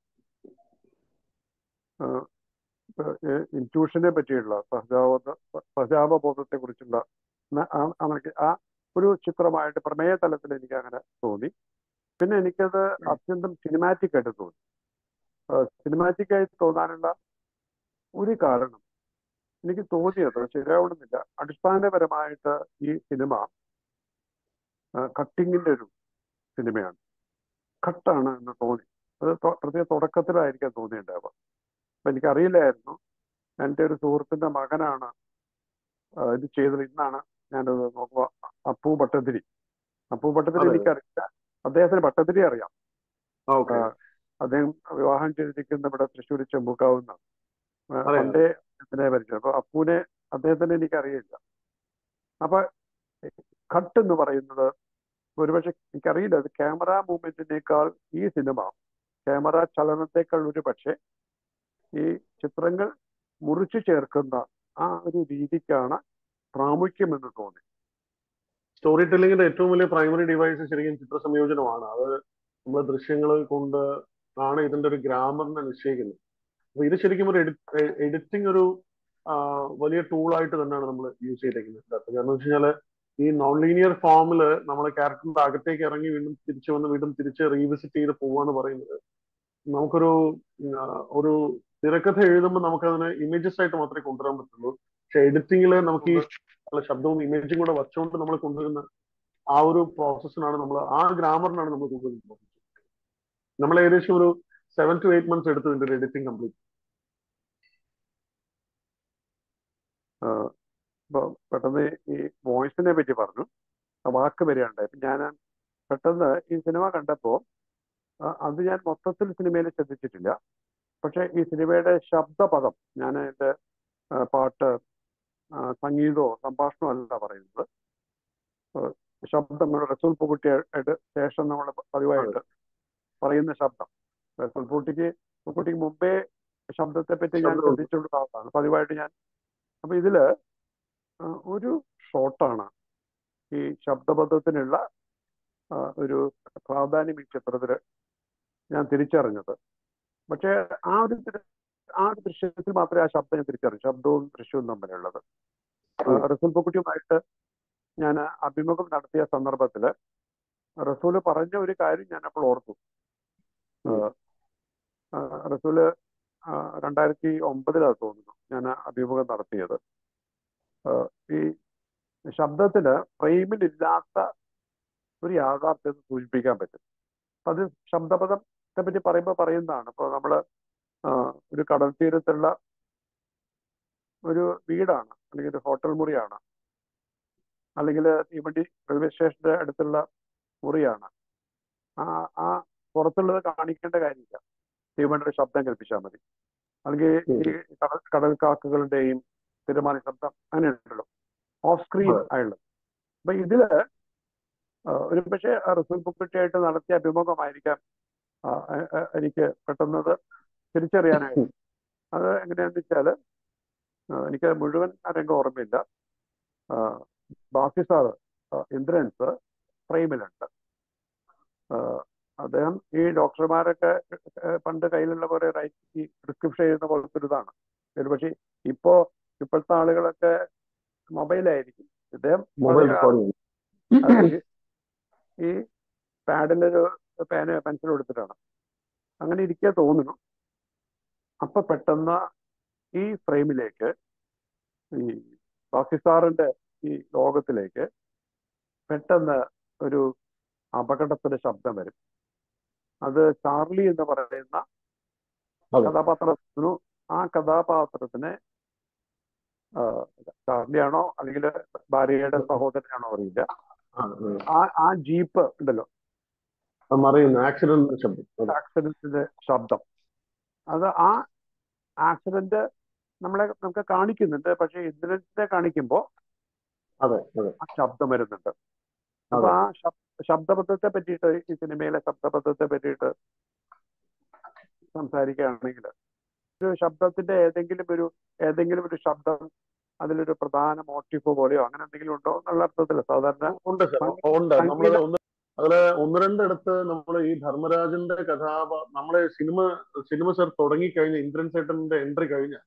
ഇൻറ്റ്യൂഷനെ പറ്റിയുള്ള സഹജാബോധ സഹജാവബോധത്തെ കുറിച്ചുള്ള ആ ഒരു ചിത്രമായിട്ട് പ്രമേയ തലത്തിൽ എനിക്ക് അങ്ങനെ തോന്നി പിന്നെ എനിക്കത് അത്യന്തം സിനിമാറ്റിക് ആയിട്ട് തോന്നി സിനിമാറ്റിക് ആയിട്ട് തോന്നാനുള്ള ഒരു കാരണം എനിക്ക് തോന്നിയത് ശരിയാവണമെന്നില്ല അടിസ്ഥാനപരമായിട്ട് ഈ സിനിമ കട്ടിങ്ങിന്റെ ഒരു സിനിമയാണ് കട്ടാണ് എന്ന് തോന്നി അത് തൊ- പ്രത്യേക തുടക്കത്തിലായിരിക്കാം തോന്നിയിട്ടുണ്ടാവുക അപ്പൊ എനിക്കറിയില്ലായിരുന്നു എൻ്റെ ഒരു സുഹൃത്തിന്റെ മകനാണ് ആ, ഇത് ചെയ്തത് ഇന്നാണ് ഞാനത് നോക്കുക അപ്പു ഭട്ടതിരി അപ്പു ഭട്ടതിരി അതെ. എനിക്കറിയില്ല അദ്ദേഹത്തിന് ഭട്ടതിരി അറിയാം ഓക്കെ ആ, അദ്ദേഹം വിവാഹം ചെയ്തിരിക്കുന്ന ഇവിടെ തൃശ്ശൂർ ചെമ്പൂക്കാവുന്ന അതെ. പണ്ടേ ഇതിനെ പരിചയം അപ്പൊ അപ്പുവിനെ അദ്ദേഹത്തിന് എനിക്കറിയില്ല അപ്പൊ കട്ട് എന്ന് പറയുന്നത് ഒരുപക്ഷെ എനിക്കറിയില്ല അത് ക്യാമറ മൂവ്മെന്റിനേക്കാൾ ഈ സിനിമ ക്യാമറ ചലനത്തെക്കാൾ ഒരു പക്ഷേ ഈ ചിത്രങ്ങൾ മുറിച്ചു ചേർക്കുന്ന ആ ഒരു രീതിക്കാണ് പ്രാമുഖ്യമെന്ന് തോന്നി സ്റ്റോറി ടെല്ലിങ്ങിന്റെ ഏറ്റവും വലിയ പ്രൈമറി ഡിവൈസ് ശരിക്കും ചിത്ര സംയോജനമാണ് അത് നമ്മൾ ദൃശ്യങ്ങൾ കൊണ്ട് ആണ് ഇതിന്റെ ഒരു ഗ്രാമറിനെ നിശ്ചയിക്കുന്നത് അപ്പൊ ഇത് ശരിക്കും ഒരു എഡിറ്റിംഗ് ഒരു ആ, വലിയ ടൂളായിട്ട് തന്നെയാണ് നമ്മൾ യൂസ് ചെയ്തേക്കുന്നത് ഇതിനകത്ത്. കാരണം വെച്ച് കഴിഞ്ഞാല് ഈ നോൺ ലീനിയർ ഫോമില് നമ്മളെ ക്യാരക്ടറിന്റെ അകത്തേക്ക് ഇറങ്ങി വീണ്ടും തിരിച്ചു വന്ന് വീണ്ടും തിരിച്ച് റീവിസിറ്റ് ചെയ്ത് പോവാന്ന് പറയുന്നത് നമുക്കൊരു ഉം, ആ, ഒരു തിരക്കഥ എഴുതുമ്പോൾ നമുക്കതിനെ ഇമേജസ് ആയിട്ട് മാത്രമേ കൊണ്ടുവരാൻ പറ്റുള്ളൂ പക്ഷെ എഡിറ്റിംഗിൽ നമുക്ക് ഈ ഉള്ള ശബ്ദവും ഇമേജും കൂടെ വച്ചുകൊണ്ട് നമ്മൾ കൊണ്ടുവരുന്ന ആ ഒരു പ്രോസസ്സിനാണ് നമ്മൾ ആ ഗ്രാമറിനാണ് നമ്മൾ കൊണ്ടുവരുന്നത് നമ്മൾ ഏകദേശം ഒരു സെവൻ ടു എയ്റ്റ് മന്ത്സ് എടുത്തു ഇതിന്റെ എഡിറ്റിംഗ് കംപ്ലീറ്റ് ഇപ്പൊ പെട്ടെന്ന് ഈ വോയിസിനെ പറ്റി പറഞ്ഞു ആ വാക്ക് വരികയുണ്ടായി അപ്പൊ ഞാൻ പെട്ടെന്ന് ഈ സിനിമ കണ്ടപ്പോ ആ, അത് ഞാൻ മൊത്തത്തിൽ സിനിമയിൽ ശ്രദ്ധിച്ചിട്ടില്ല പക്ഷെ ഈ സിനിമയുടെ ശബ്ദപദം ഞാൻ എൻ്റെ ആ, പാട്ട് ആ, സംഗീതമോ സംഭാഷണമോ അല്ല പറയുന്നത് ആ, ശബ്ദം റസൂൽ പൂക്കുട്ടിയുടെ ശേഷം നമ്മൾ പതിവായിട്ട് പറയുന്ന ശബ്ദം റസൂൽ പൂട്ടിക്ക് പൂക്കുട്ടിക്ക് മുമ്പേ ശബ്ദത്തെ പറ്റി ഞാൻ ശബ്ദമുണ്ട്. ശ്രദ്ധിച്ചുകൊണ്ടുള്ള ആളാണ് പതിവായിട്ട് ഞാൻ അപ്പൊ ഇതില് ആ, ഒരു ഷോട്ടാണ് ഈ ശബ്ദബദ്ധത്തിനുള്ള ആ, ഒരു പ്രാധാന്യം ഈ ചിത്രത്തില് ഞാൻ തിരിച്ചറിഞ്ഞത് പക്ഷേ ആ ഒരു ദൃ- ആ ഒരു ദൃശ്യത്തിൽ മാത്രമേ ആ ശബ്ദം ഞാൻ തിരിച്ചറിഞ്ഞു ശബ്ദവും ദൃശ്യവും തമ്മിലുള്ളത് ആ, റസൂൽ പൊക്കുട്ടിയുമായിട്ട് ഞാൻ അഭിമുഖം നടത്തിയ സന്ദർഭത്തില് റസൂല് പറഞ്ഞ ഒരു കാര്യം ഞാൻ അപ്പോൾ ഓർത്തു ആ, ആ, റസൂല് ആ, രണ്ടായിരത്തി ഒമ്പതിലാണ് തോന്നുന്നു ഞാൻ അഭിമുഖം നടത്തിയത് ആ, ഈ ശബ്ദത്തിന് ഫ്രെയിമിലില്ലാത്ത ഒരു യാഥാർത്ഥ്യത്തെ സൂചിപ്പിക്കാൻ പറ്റും അപ്പൊ അത് ശബ്ദപദത്തെ പറ്റി പറയുമ്പോൾ പറയുന്നതാണ് ഇപ്പൊ നമ്മള് ആ, ഒരു കടൽ തീരത്തുള്ള ഒരു വീടാണ് അല്ലെങ്കിൽ ഒരു ഹോട്ടൽ മുറിയാണ് അല്ലെങ്കിൽ തീവണ്ടി റെയിൽവേ സ്റ്റേഷന്റെ അടുത്തുള്ള മുറിയാണ് ആ ആ പുറത്തുള്ളത് കാണിക്കേണ്ട കാര്യമില്ല തീവണ്ടിയുടെ ശബ്ദം കേൾപ്പിച്ചാൽ മതി അല്ലെങ്കിൽ ഈ കടൽ കടൽ കാക്കുകളുടെയും തിരമാല ശബ്ദം അങ്ങനെ ഉണ്ടല്ലോ ഓഫ് സ്ക്രീൻ അതെ. ആയുള്ളത് അപ്പൊ ഇതില് ആ, ഒരു പക്ഷേ റസൂൽ പുക്കുട്ടിയായിട്ട് നടത്തിയ അഭിമുഖമായിരിക്കാം ആ, എ- എ- എനിക്ക് പെട്ടെന്നത് തിരിച്ചറിയാനായിട്ട് അത് എങ്ങനെയാന്ന് വെച്ചാല് ആ, എനിക്ക് മുഴുവൻ ആ രംഗം ഓർമ്മയില്ല ആ, ബാസി സാറ് ആ, ഇന്ദ്രൻസ് ഫ്രെയിമിലുണ്ട് ആ, അദ്ദേഹം ഈ ഡോക്ടർമാരൊക്കെ ഏ, പണ്ട് കയ്യിലുള്ള പോലെ റൈറ്റ് ഈ പ്രിസ്ക്രിപ്ഷൻ ചെയ്യുന്ന പോലത്തെ ഒരു ഇതാണ് ഒരു പക്ഷേ ഇപ്പോ ഇപ്പോഴത്തെ ആളുകളൊക്കെ മൊബൈലായിരിക്കും ഇദ്ദേഹം മൊബൈൽ വളരെ റെക്കോർഡിംഗ് അത് ഈ പാഡിലൊരു പേന പെൻസിൽ എടുത്തിട്ടാണ് അങ്ങനെ ഇരിക്കെ തോന്നുന്നു അപ്പൊ പെട്ടെന്ന് ഈ ഫ്രെയിമിലേക്ക് ഈ പാകിസ്ഥാറിന്റെ ഈ ലോകത്തിലേക്ക് പെട്ടെന്ന് ഒരു അപകടത്തിന്റെ ശബ്ദം വരും അത് ചാർലി എന്ന് പറയുന്ന അതെ. കഥാപാത്രത്തിനു ആ കഥാപാത്രത്തിനെ ആ, ചാർലിയാണോ അല്ലെങ്കിൽ ഭാര്യയുടെ സഹോദരനാണോ അറിയില്ല ആ ആ ജീപ്പ് ഉണ്ടല്ലോ മറിയുന്നു ആക്സിഡന്റ് ശബ്ദം അതെ. ആക്സിഡന്റിന്റെ ശബ്ദം അത് ആ ആക്സിഡന്റ് നമ്മളെ നമുക്ക് കാണിക്കുന്നുണ്ട് പക്ഷെ ഇൻസിഡന്റിനെ കാണിക്കുമ്പോൾ അതെ അതെ ആ ശബ്ദം വരുന്നുണ്ട് അപ്പൊ ആ ശബ്- ശബ്ദബദ്ധത്തെ പറ്റിയിട്ട് ഈ സിനിമയിലെ ശബ്ദബദ്ധത്തെ പറ്റിയിട്ട് സംസാരിക്കുകയാണെങ്കിൽ ഒരു ശബ്ദത്തിന്റെ ഏതെങ്കിലും ഒരു ഏതെങ്കിലും ഒരു ശബ്ദം അതിലൊരു പ്രധാന മോട്ടീഫ് പോലെയോ അങ്ങനെ എന്തെങ്കിലും ഉണ്ടോ എന്നുള്ള അർത്ഥത്തിൽ സാധാരണ ഉണ്ട് സർ ഉണ്ട് നമ്മള് ഒന്ന് അതില് ഒന്ന് രണ്ടിടത്ത് നമ്മൾ ഈ ധർമ്മരാജന്റെ കഥാപ നമ്മളെ സിനിമ സിനിമ സർ തുടങ്ങിക്കഴിഞ്ഞ ഇന്ദ്രൻ സേട്ടന്റെ എൻട്രി കഴിഞ്ഞ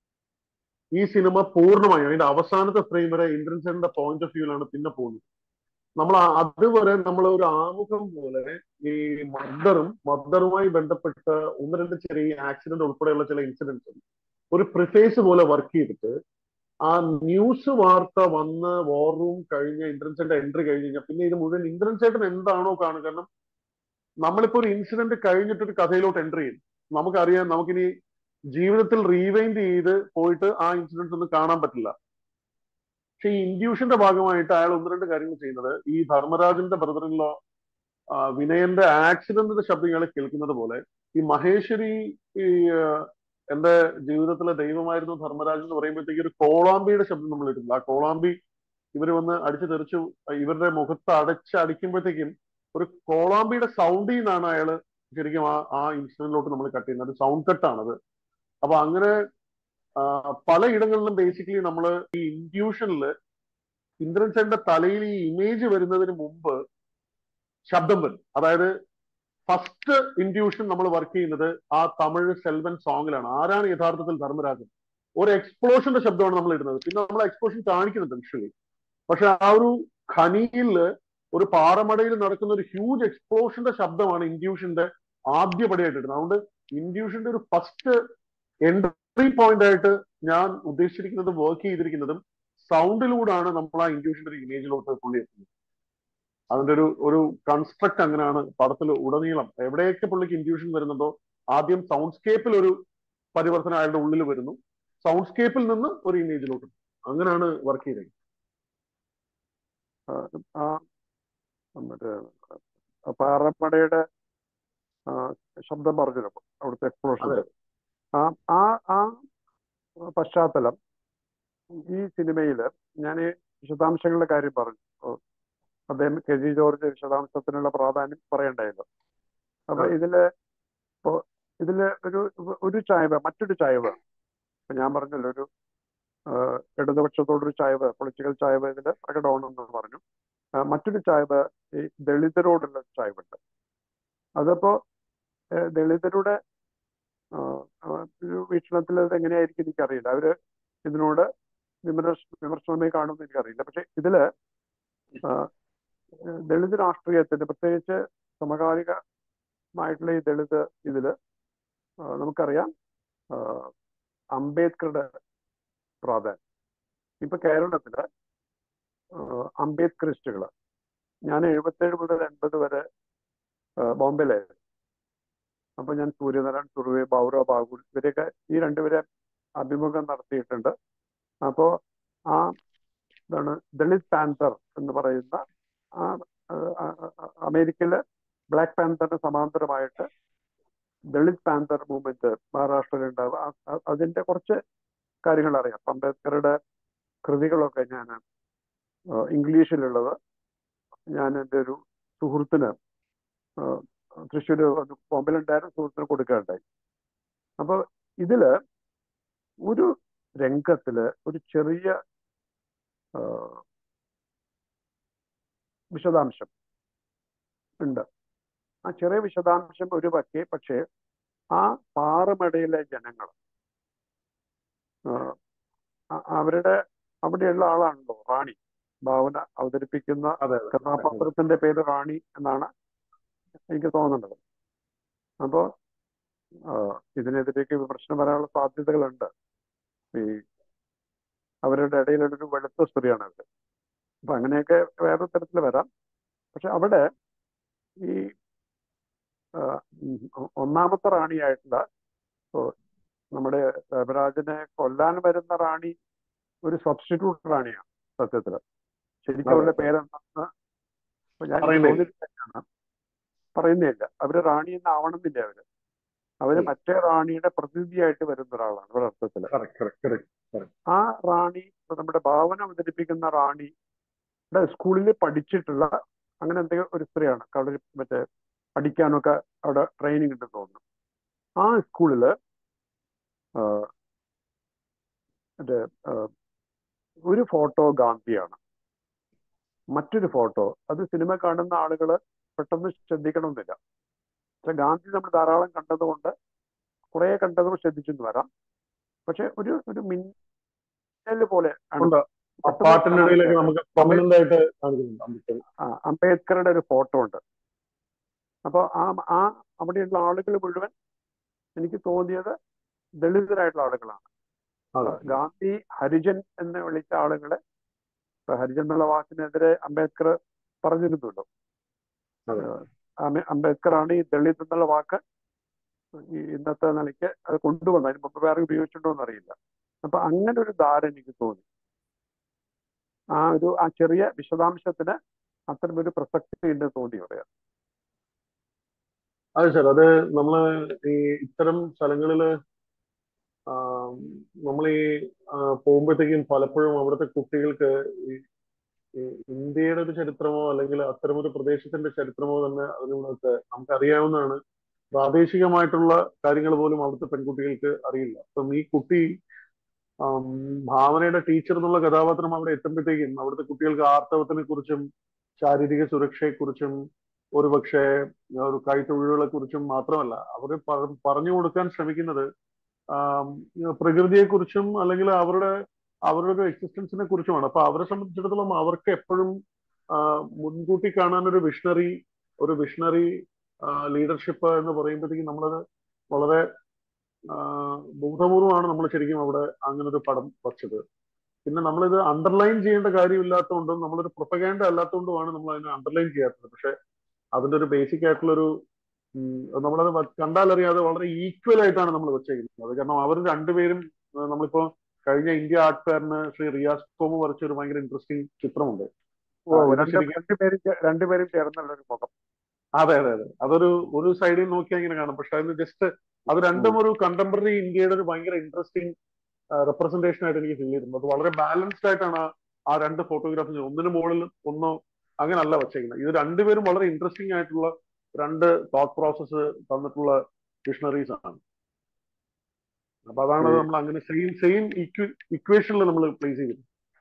ഈ സിനിമ പൂർണ്ണമായും അതിന്റെ അവസാനത്തെ ഫ്രെയിം വരെ ഇന്ദ്രൻ സേട്ടന്റെ പോയിന്റ് ഓഫ് വ്യൂലാണ് പിന്നെ പോകുന്നത് നമ്മൾ ആ- അതുവരെ നമ്മൾ ഒരു ആമുഖം പോലെ ഈ മർഡറും മർഡറുമായി ബന്ധപ്പെട്ട ഒന്ന് രണ്ട് ചെറിയ ആക്സിഡന്റ് ഉൾപ്പെടെയുള്ള ചില ഇൻസിഡൻസ് ഒരു പ്രിഫേസ് പോലെ വർക്ക് ചെയ്തിട്ട് ആ ന്യൂസ് വാർത്ത വന്ന് വാർ റൂം കഴിഞ്ഞ് ഇന്ദ്രൻസേട്ടൻ എൻട്രി കഴിഞ്ഞ് കഴിഞ്ഞാൽ പിന്നെ ഇത് മുഴുവൻ ഇന്ദ്രൻസേട്ടൻ എന്താണോ കാണുക കാരണം നമ്മളിപ്പോ ഒരു ഇൻസിഡന്റ് കഴിഞ്ഞിട്ട് ഒരു കഥയിലോട്ട് എൻട്രി ചെയ്യും നമുക്കറിയാം നമുക്കിനി ജീവിതത്തിൽ റീവൈൻഡ് ചെയ്ത് പോയിട്ട് ആ ഇൻസിഡൻസ് ഒന്നും കാണാൻ പറ്റില്ല പക്ഷെ ഈ ഇൻഡ്യൂഷന്റെ ഭാഗമായിട്ട് അയാൾ ഒന്ന് രണ്ട് കാര്യങ്ങൾ ചെയ്യുന്നത് ഈ ധർമ്മരാജന്റെ ബ്രദറിലുള്ള വിനയന്റെ ആക്സിഡന്റിന്റെ ശബ്ദം ഇയാൾ കേൾക്കുന്നത് പോലെ ഈ മഹേശ്വരി ഈ ആ, എന്റെ ജീവിതത്തിലെ ദൈവമായിരുന്നു ധർമ്മരാജൻ എന്ന് പറയുമ്പോഴത്തേക്ക് ഒരു കോളാമ്പിയുടെ ശബ്ദം നമ്മൾ ഇട്ടില്ല ആ കോളാമ്പി ഇവർ വന്ന് അടിച്ചു തെറിച്ചു ഇവരുടെ മുഖത്ത് അടച്ച് അടിക്കുമ്പോഴത്തേക്കും ഒരു കോളാമ്പിയുടെ സൗണ്ടിൽ നിന്നാണ് അയാൾ ശരിക്കും ആ ആ ഇൻസിഡന്റിലോട്ട് നമ്മൾ കട്ട് ചെയ്യുന്നത് അത് സൗണ്ട് കട്ടാണത് അപ്പൊ അങ്ങനെ ആ, പലയിടങ്ങളിലും ബേസിക്കലി നമ്മൾ ഈ ഇൻഡ്യൂഷനിൽ ഇന്ദ്രൻ ചേട്ടന്റെ തലയിൽ ഈ ഇമേജ് വരുന്നതിന് മുമ്പ് ശബ്ദം വരും അതായത് ഫസ്റ്റ് ഇൻഡ്യൂഷൻ നമ്മൾ വർക്ക് ചെയ്യുന്നത് ആ തമിഴ് സെൽവൻ സോങ്ങിലാണ് ആരാണ് യഥാർത്ഥത്തിൽ ധർമ്മരാജൻ ഒരു എക്സ്പ്ലോഷന്റെ ശബ്ദമാണ് നമ്മൾ ഇടുന്നത് പിന്നെ നമ്മൾ എക്സ്പ്ലോഷൻ കാണിക്കുന്നുണ്ട് വിഷ്വലി പക്ഷെ ആ ഒരു ഖനിയിൽ ഒരു പാറമടയിൽ നടക്കുന്ന ഒരു ഹ്യൂജ് എക്സ്പ്ലോഷന്റെ ശബ്ദമാണ് ഇൻഡ്യൂഷന്റെ ആദ്യപടിയായിട്ട് ഇടുന്നത് അതുകൊണ്ട് ഇൻഡ്യൂഷന്റെ ഒരു ഫസ്റ്റ് എൻട്രി പോയിന്റ് ആയിട്ട് ഞാൻ ഉദ്ദേശിച്ചിരിക്കുന്നത് വർക്ക് ചെയ്തിരിക്കുന്നതും സൗണ്ടിലൂടെയാണ് നമ്മൾ ആ ഇൻഡ്യൂഷന്റെ ഒരു ഇമേജിലോട്ട് പുള്ളി എത്തുന്നത് അതിന്റെ ഒരു ഒരു കൺസ്ട്രക്ട് അങ്ങനെയാണ് പടത്തിൽ ഉടനീളം എവിടെയൊക്കെ പുള്ളിക്ക് ഇൻഡ്യൂഷൻ വരുന്നുണ്ടോ ആദ്യം സൗണ്ട്സ്കേപ്പിൽ ഒരു പരിവർത്തനം അയാളുടെ ഉള്ളിൽ വരുന്നു സൗണ്ട്സ്കേപ്പിൽ നിന്ന് ഒരു ഇമേജിലോട്ട് അങ്ങനെയാണ് വർക്ക് ചെയ്തത് ആ മറ്റേ പാറപ്പടയുടെ ആ, ശബ്ദം പറഞ്ഞല്ലോ അവിടുത്തെ എക്സ്പ്ലോഷൻ അതെ. ആ ആ ആ പശ്ചാത്തലം ഈ സിനിമയിൽ ഞാൻ വിശദാംശങ്ങളുടെ കാര്യം പറഞ്ഞു ഓ, അദ്ദേഹം കെ ജി ജോർജ് വിശദാംശത്തിനുള്ള പ്രാധാന്യം പറയണ്ടായല്ലോ അപ്പൊ അതെ. ഇതില് ഇപ്പോ ഇതില് ഒരു ഒരു ചായ്വ് മറ്റൊരു ചായ്വ് ഇപ്പൊ ഞാൻ പറഞ്ഞല്ലോ ഒരു ആ, ഇടതുപക്ഷത്തോടൊരു ചായ്വ് പൊളിറ്റിക്കൽ ചായ്വ് ഇതിൽ പ്രകടമാണെന്ന് പറഞ്ഞു ആ, മറ്റൊരു ചായ്വ് ഈ ദളിതരോടുള്ള ചായ്വുണ്ട് അതിപ്പോ ഏ, ദളിതരുടെ ആ, ആ, ഒരു വീക്ഷണത്തിൽ അത് എങ്ങനെയായിരിക്കും എനിക്കറിയില്ല അവര് ഇതിനോട് വിമർശ വിമർശനമായി കാണുമെന്ന് എനിക്കറിയില്ല പക്ഷെ ഇതില് ആ, ദളിത് രാഷ്ട്രീയത്തിന്റെ പ്രത്യേകിച്ച് സമകാലികമായിട്ടുള്ള ഈ ദളിത് ഇതില് ആ, നമുക്കറിയാം ആ, അംബേദ്കറുടെ പ്രാധാന്യം ഇപ്പൊ കേരളത്തില് ആ, അംബേദ്കറിസ്റ്റുകള് ഞാൻ എഴുപത്തേഴ് മുതൽ എൺപത് വരെ ആ, ബോംബെയിലായിരുന്നു അപ്പൊ ഞാൻ സൂര്യനാരായൺ സുർവെ ബൗറ ബാഗുൽ ഇവരെയൊക്കെ ഈ രണ്ടുപേരെ അഭിമുഖം നടത്തിയിട്ടുണ്ട് അപ്പോൾ ആ എന്താണ് ദളിത് പാന്തർ എന്ന് പറയുന്ന ആ ആ, ആ, ആ, അമേരിക്കയിലെ ബ്ലാക്ക് പാന്തറിന് സമാന്തരമായിട്ട് ദളിത് പാന്തർ മൂവ്മെന്റ് മഹാരാഷ്ട്രയിൽ ഉണ്ടാവുക ആ- ആ- അതിന്റെ കുറച്ച് കാര്യങ്ങൾ അറിയാം അംബേദ്കറുടെ കൃതികളൊക്കെ ഞാൻ ഇംഗ്ലീഷിലുള്ളത് ഞാൻ എൻ്റെ ഒരു സുഹൃത്തിന് തൃശ്ശൂർ ബോംബെയിലുണ്ടായിരുന്ന സുഹൃത്തിന് കൊടുക്കുകയുണ്ടായി അപ്പോൾ ഇതില് ഒരു രംഗത്തില് ഒരു ചെറിയ ആ, വിശദാംശം ഉണ്ട് ആ ചെറിയ വിശദാംശം ഒരു പക്ഷേ പക്ഷേ ആ പാറമടയിലെ ജനങ്ങൾ അവരുടെ അവിടെയുള്ള ആളാണല്ലോ റാണി ഭാവന അവതരിപ്പിക്കുന്ന അതെ അതെ കഥാപാത്രത്തിന്റെ പേര് റാണി എന്നാണ് എനിക്ക് തോന്നുന്നത് അപ്പോ ആ, ഇതിനെതിരേക്ക് വിമർശനം വരാനുള്ള സാധ്യതകളുണ്ട് ഈ അവരുടെ ഇടയിലൊരു വെളുത്ത സ്ത്രീയാണ് അവര് അപ്പൊ അങ്ങനെയൊക്കെ വേറെ തരത്തിൽ വരാം പക്ഷെ അവിടെ ഈ ആ, ഉം, ഒന്നാമത്തെ റാണിയായിട്ടുള്ള ഓ, നമ്മുടെ ദേവരാജനെ കൊല്ലാൻ വരുന്ന റാണി ഒരു സബ്സ്റ്റിറ്റ്യൂട്ട് റാണിയാണ് സത്യത്തില് ശരിക്കും അവരുടെ പേരെന്താന്ന് ഇപ്പൊ ഞാൻ പറയുന്നില്ല. ചോദിച്ചിട്ടാണ് പറയുന്നില്ല അവര് റാണി എന്ന് ആവണമെന്നില്ല അവര് അവര് ഉം. മറ്റേ റാണിയുടെ പ്രതിനിധിയായിട്ട് വരുന്ന ഒരാളാണ് ഒരർത്ഥത്തില് കറക്റ്റ് കറക്റ്റ് കറക്റ്റ് ആ റാണി ഇപ്പൊ നമ്മുടെ ഭാവന അവതരിപ്പിക്കുന്ന റാണിയുടെ സ്കൂളിൽ പഠിച്ചിട്ടുള്ള അങ്ങനെ എന്തെങ്കിലും ഒരു സ്ത്രീയാണ് കളരി മറ്റേ പഠിക്കാനൊക്കെ അവിടെ ട്രെയിനിങ് ഉണ്ടെന്ന് തോന്നുന്നു ആ സ്കൂളില് ആ, മറ്റേ ആ, ഒരു ഫോട്ടോ ഗാന്ധിയാണ് മറ്റൊരു ഫോട്ടോ അത് സിനിമ കാണുന്ന ആളുകൾ പെട്ടെന്ന് ശ്രദ്ധിക്കണമെന്നില്ല പക്ഷെ ഗാന്ധി നമ്മൾ ധാരാളം കണ്ടതുകൊണ്ട് കുറെ കണ്ടത് ശ്രദ്ധിച്ചെന്ന് വരാം പക്ഷെ ഒരു ഒരു മിന്നൽ പോലെ ആണ് ഉണ്ട്. ആ പെട്ടെന്ന് പാട്ടിന്റെ ഇടയിലൊക്കെ കാണാൻ നമുക്ക് പ്രൊമിനന്റ് ആയിട്ട് കാണിക്കുന്നുണ്ട് അംബേദ്കർ ആ, അംബേദ്കറുടെ ഒരു ഫോട്ടോ ഉണ്ട് അപ്പോൾ ആ ആ അവിടെയുള്ള ആളുകൾ മുഴുവൻ എനിക്ക് തോന്നിയത് ദളിതരായിട്ടുള്ള ആളുകളാണ് അതെ ഗാന്ധി ഹരിജൻ എന്ന് വിളിച്ച ആളുകളെ ഇപ്പൊ ഹരിജൻ എന്നുള്ള വാക്കിനെതിരെ അംബേദ്കർ പറഞ്ഞിരുന്നല്ലോ അതെ. അംബേ- അംബേദ്കറാണ് ഈ ദളിത് എന്നുള്ള വാക്ക് ഈ ഇന്നത്തെ നിലയ്ക്ക് അത് കൊണ്ടുവന്നത് അതിന് മുമ്പ് വേറെ ഉപയോഗിച്ചിട്ടുണ്ടോ എന്നറിയില്ല അപ്പൊ അങ്ങനെ ഒരു ധാര എനിക്ക് തോന്നി ആ ഒരു ആ ചെറിയ വിശദാംശത്തിന് അത്തരമൊരു പ്രസക്തി ഉണ്ടെന്ന് തോന്നി പറയാം അതെ സാർ അത് നമ്മള് ഈ ഇത്തരം സ്ഥലങ്ങളില് നമ്മൾ ഈ ആ, പോകുമ്പോഴത്തേക്കും പലപ്പോഴും അവിടുത്തെ കുട്ടികൾക്ക് ഈ ഈ ഇന്ത്യയുടെ ഒരു ചരിത്രമോ അല്ലെങ്കിൽ അത്തരമൊരു പ്രദേശത്തിന്റെ ചരിത്രമോ തന്നെ അതിനോടൊക്കെ നമുക്ക് അറിയാവുന്നതാണ് പ്രാദേശികമായിട്ടുള്ള കാര്യങ്ങൾ പോലും അവിടുത്തെ പെൺകുട്ടികൾക്ക് അറിയില്ല അപ്പം ഈ കുട്ടി ആം, ഭാവനയുടെ ടീച്ചർ എന്നുള്ള കഥാപാത്രം അവിടെ എത്തുമ്പോഴത്തേക്കും അവിടുത്തെ കുട്ടികൾക്ക് ആർത്തവത്തിനെ കുറിച്ചും ശാരീരിക സുരക്ഷയെക്കുറിച്ചും ഒരുപക്ഷെ ഒരു കൈത്തൊഴിലുകളെ കുറിച്ചും മാത്രമല്ല അവർ പറഞ്ഞു കൊടുക്കാൻ ശ്രമിക്കുന്നത് ആം, പ്രകൃതിയെക്കുറിച്ചും അല്ലെങ്കിൽ അവരുടെ അവരുടെ ഒരു എക്സിസ്റ്റൻസിനെ കുറിച്ചുമാണ് അപ്പൊ അവരെ സംബന്ധിച്ചിടത്തോളം അവർക്ക് എപ്പോഴും ആ, മുൻകൂട്ടി കാണാൻ ഒരു വിഷണറി ഒരു വിഷണറി ലീഡർഷിപ്പ് എന്ന് പറയുമ്പോഴത്തേക്കും നമ്മളത് വളരെ ആ, ബോധപൂർവമാണ് നമ്മൾ ശരിക്കും അവിടെ അങ്ങനെ ഒരു പടം വച്ചത് പിന്നെ നമ്മളിത് അണ്ടർലൈൻ ചെയ്യേണ്ട കാര്യമില്ലാത്തതുകൊണ്ടും നമ്മളൊരു പ്രൊപ്പഗാൻഡ അല്ലാത്തതുകൊണ്ടുമാണ് നമ്മൾ അതിനെ അണ്ടർലൈൻ ചെയ്യാത്തത് പക്ഷെ അതിന്റെ ഒരു ബേസിക് ആയിട്ടുള്ളൊരു ഉം, നമ്മളത് വ- കണ്ടാലറിയാതെ വളരെ ഈക്വൽ ആയിട്ടാണ് നമ്മൾ വെച്ചേക്കുന്നത് കാരണം അവർ രണ്ടുപേരും ആ, നമ്മളിപ്പോ കഴിഞ്ഞ ഇന്ത്യ ആർട്ട് ഫെയറിന് ശ്രീ റിയാസ് കോമ് വരച്ച ഒരു ഭയങ്കര ഇൻട്രസ്റ്റിംഗ് ചിത്രമുണ്ട് ഓ ആ, ഇത് രണ്ട് ശരിക്കും രണ്ടുപേരും ചേ- രണ്ടുപേരും ചേർന്നുള്ള ഒരു മുഖം അതെ അതെ അതെ അതൊരു ഒരു സൈഡിൽ നോക്കിയാൽ ഇങ്ങനെ കാണും പക്ഷെ അതിന് ജസ്റ്റ് അത് രണ്ടും ഒരു കണ്ടംപററി ഇന്ത്യയുടെ ഒരു ഭയങ്കര ഇൻട്രസ്റ്റിംഗ് റെപ്രസെന്റേഷൻ ആയിട്ട് എനിക്ക് ഫീൽ ചെയ്തിട്ടുണ്ട് അത് വളരെ ബാലൻസ്ഡ് ആയിട്ടാണ് ആ- ആ രണ്ട് ഫോട്ടോഗ്രാഫ്സ് ഒന്നിന് മുകളിൽ ഒന്നോ അങ്ങനല്ല വെച്ചേക്കുന്നത് ഇത് രണ്ടുപേരും വളരെ ഇൻട്രസ്റ്റിംഗ് ആയിട്ടുള്ള രണ്ട് തോട്ട് പ്രോസസ്സ് തന്നിട്ടുള്ള വിഷണറീസ് ആണ് അപ്പൊ അതാണ് ഈ- നമ്മൾ അങ്ങനെ സെയിം സെയിം ഇക്വേഷനിൽ നമ്മൾ പ്ലേസ് ചെയ്തത്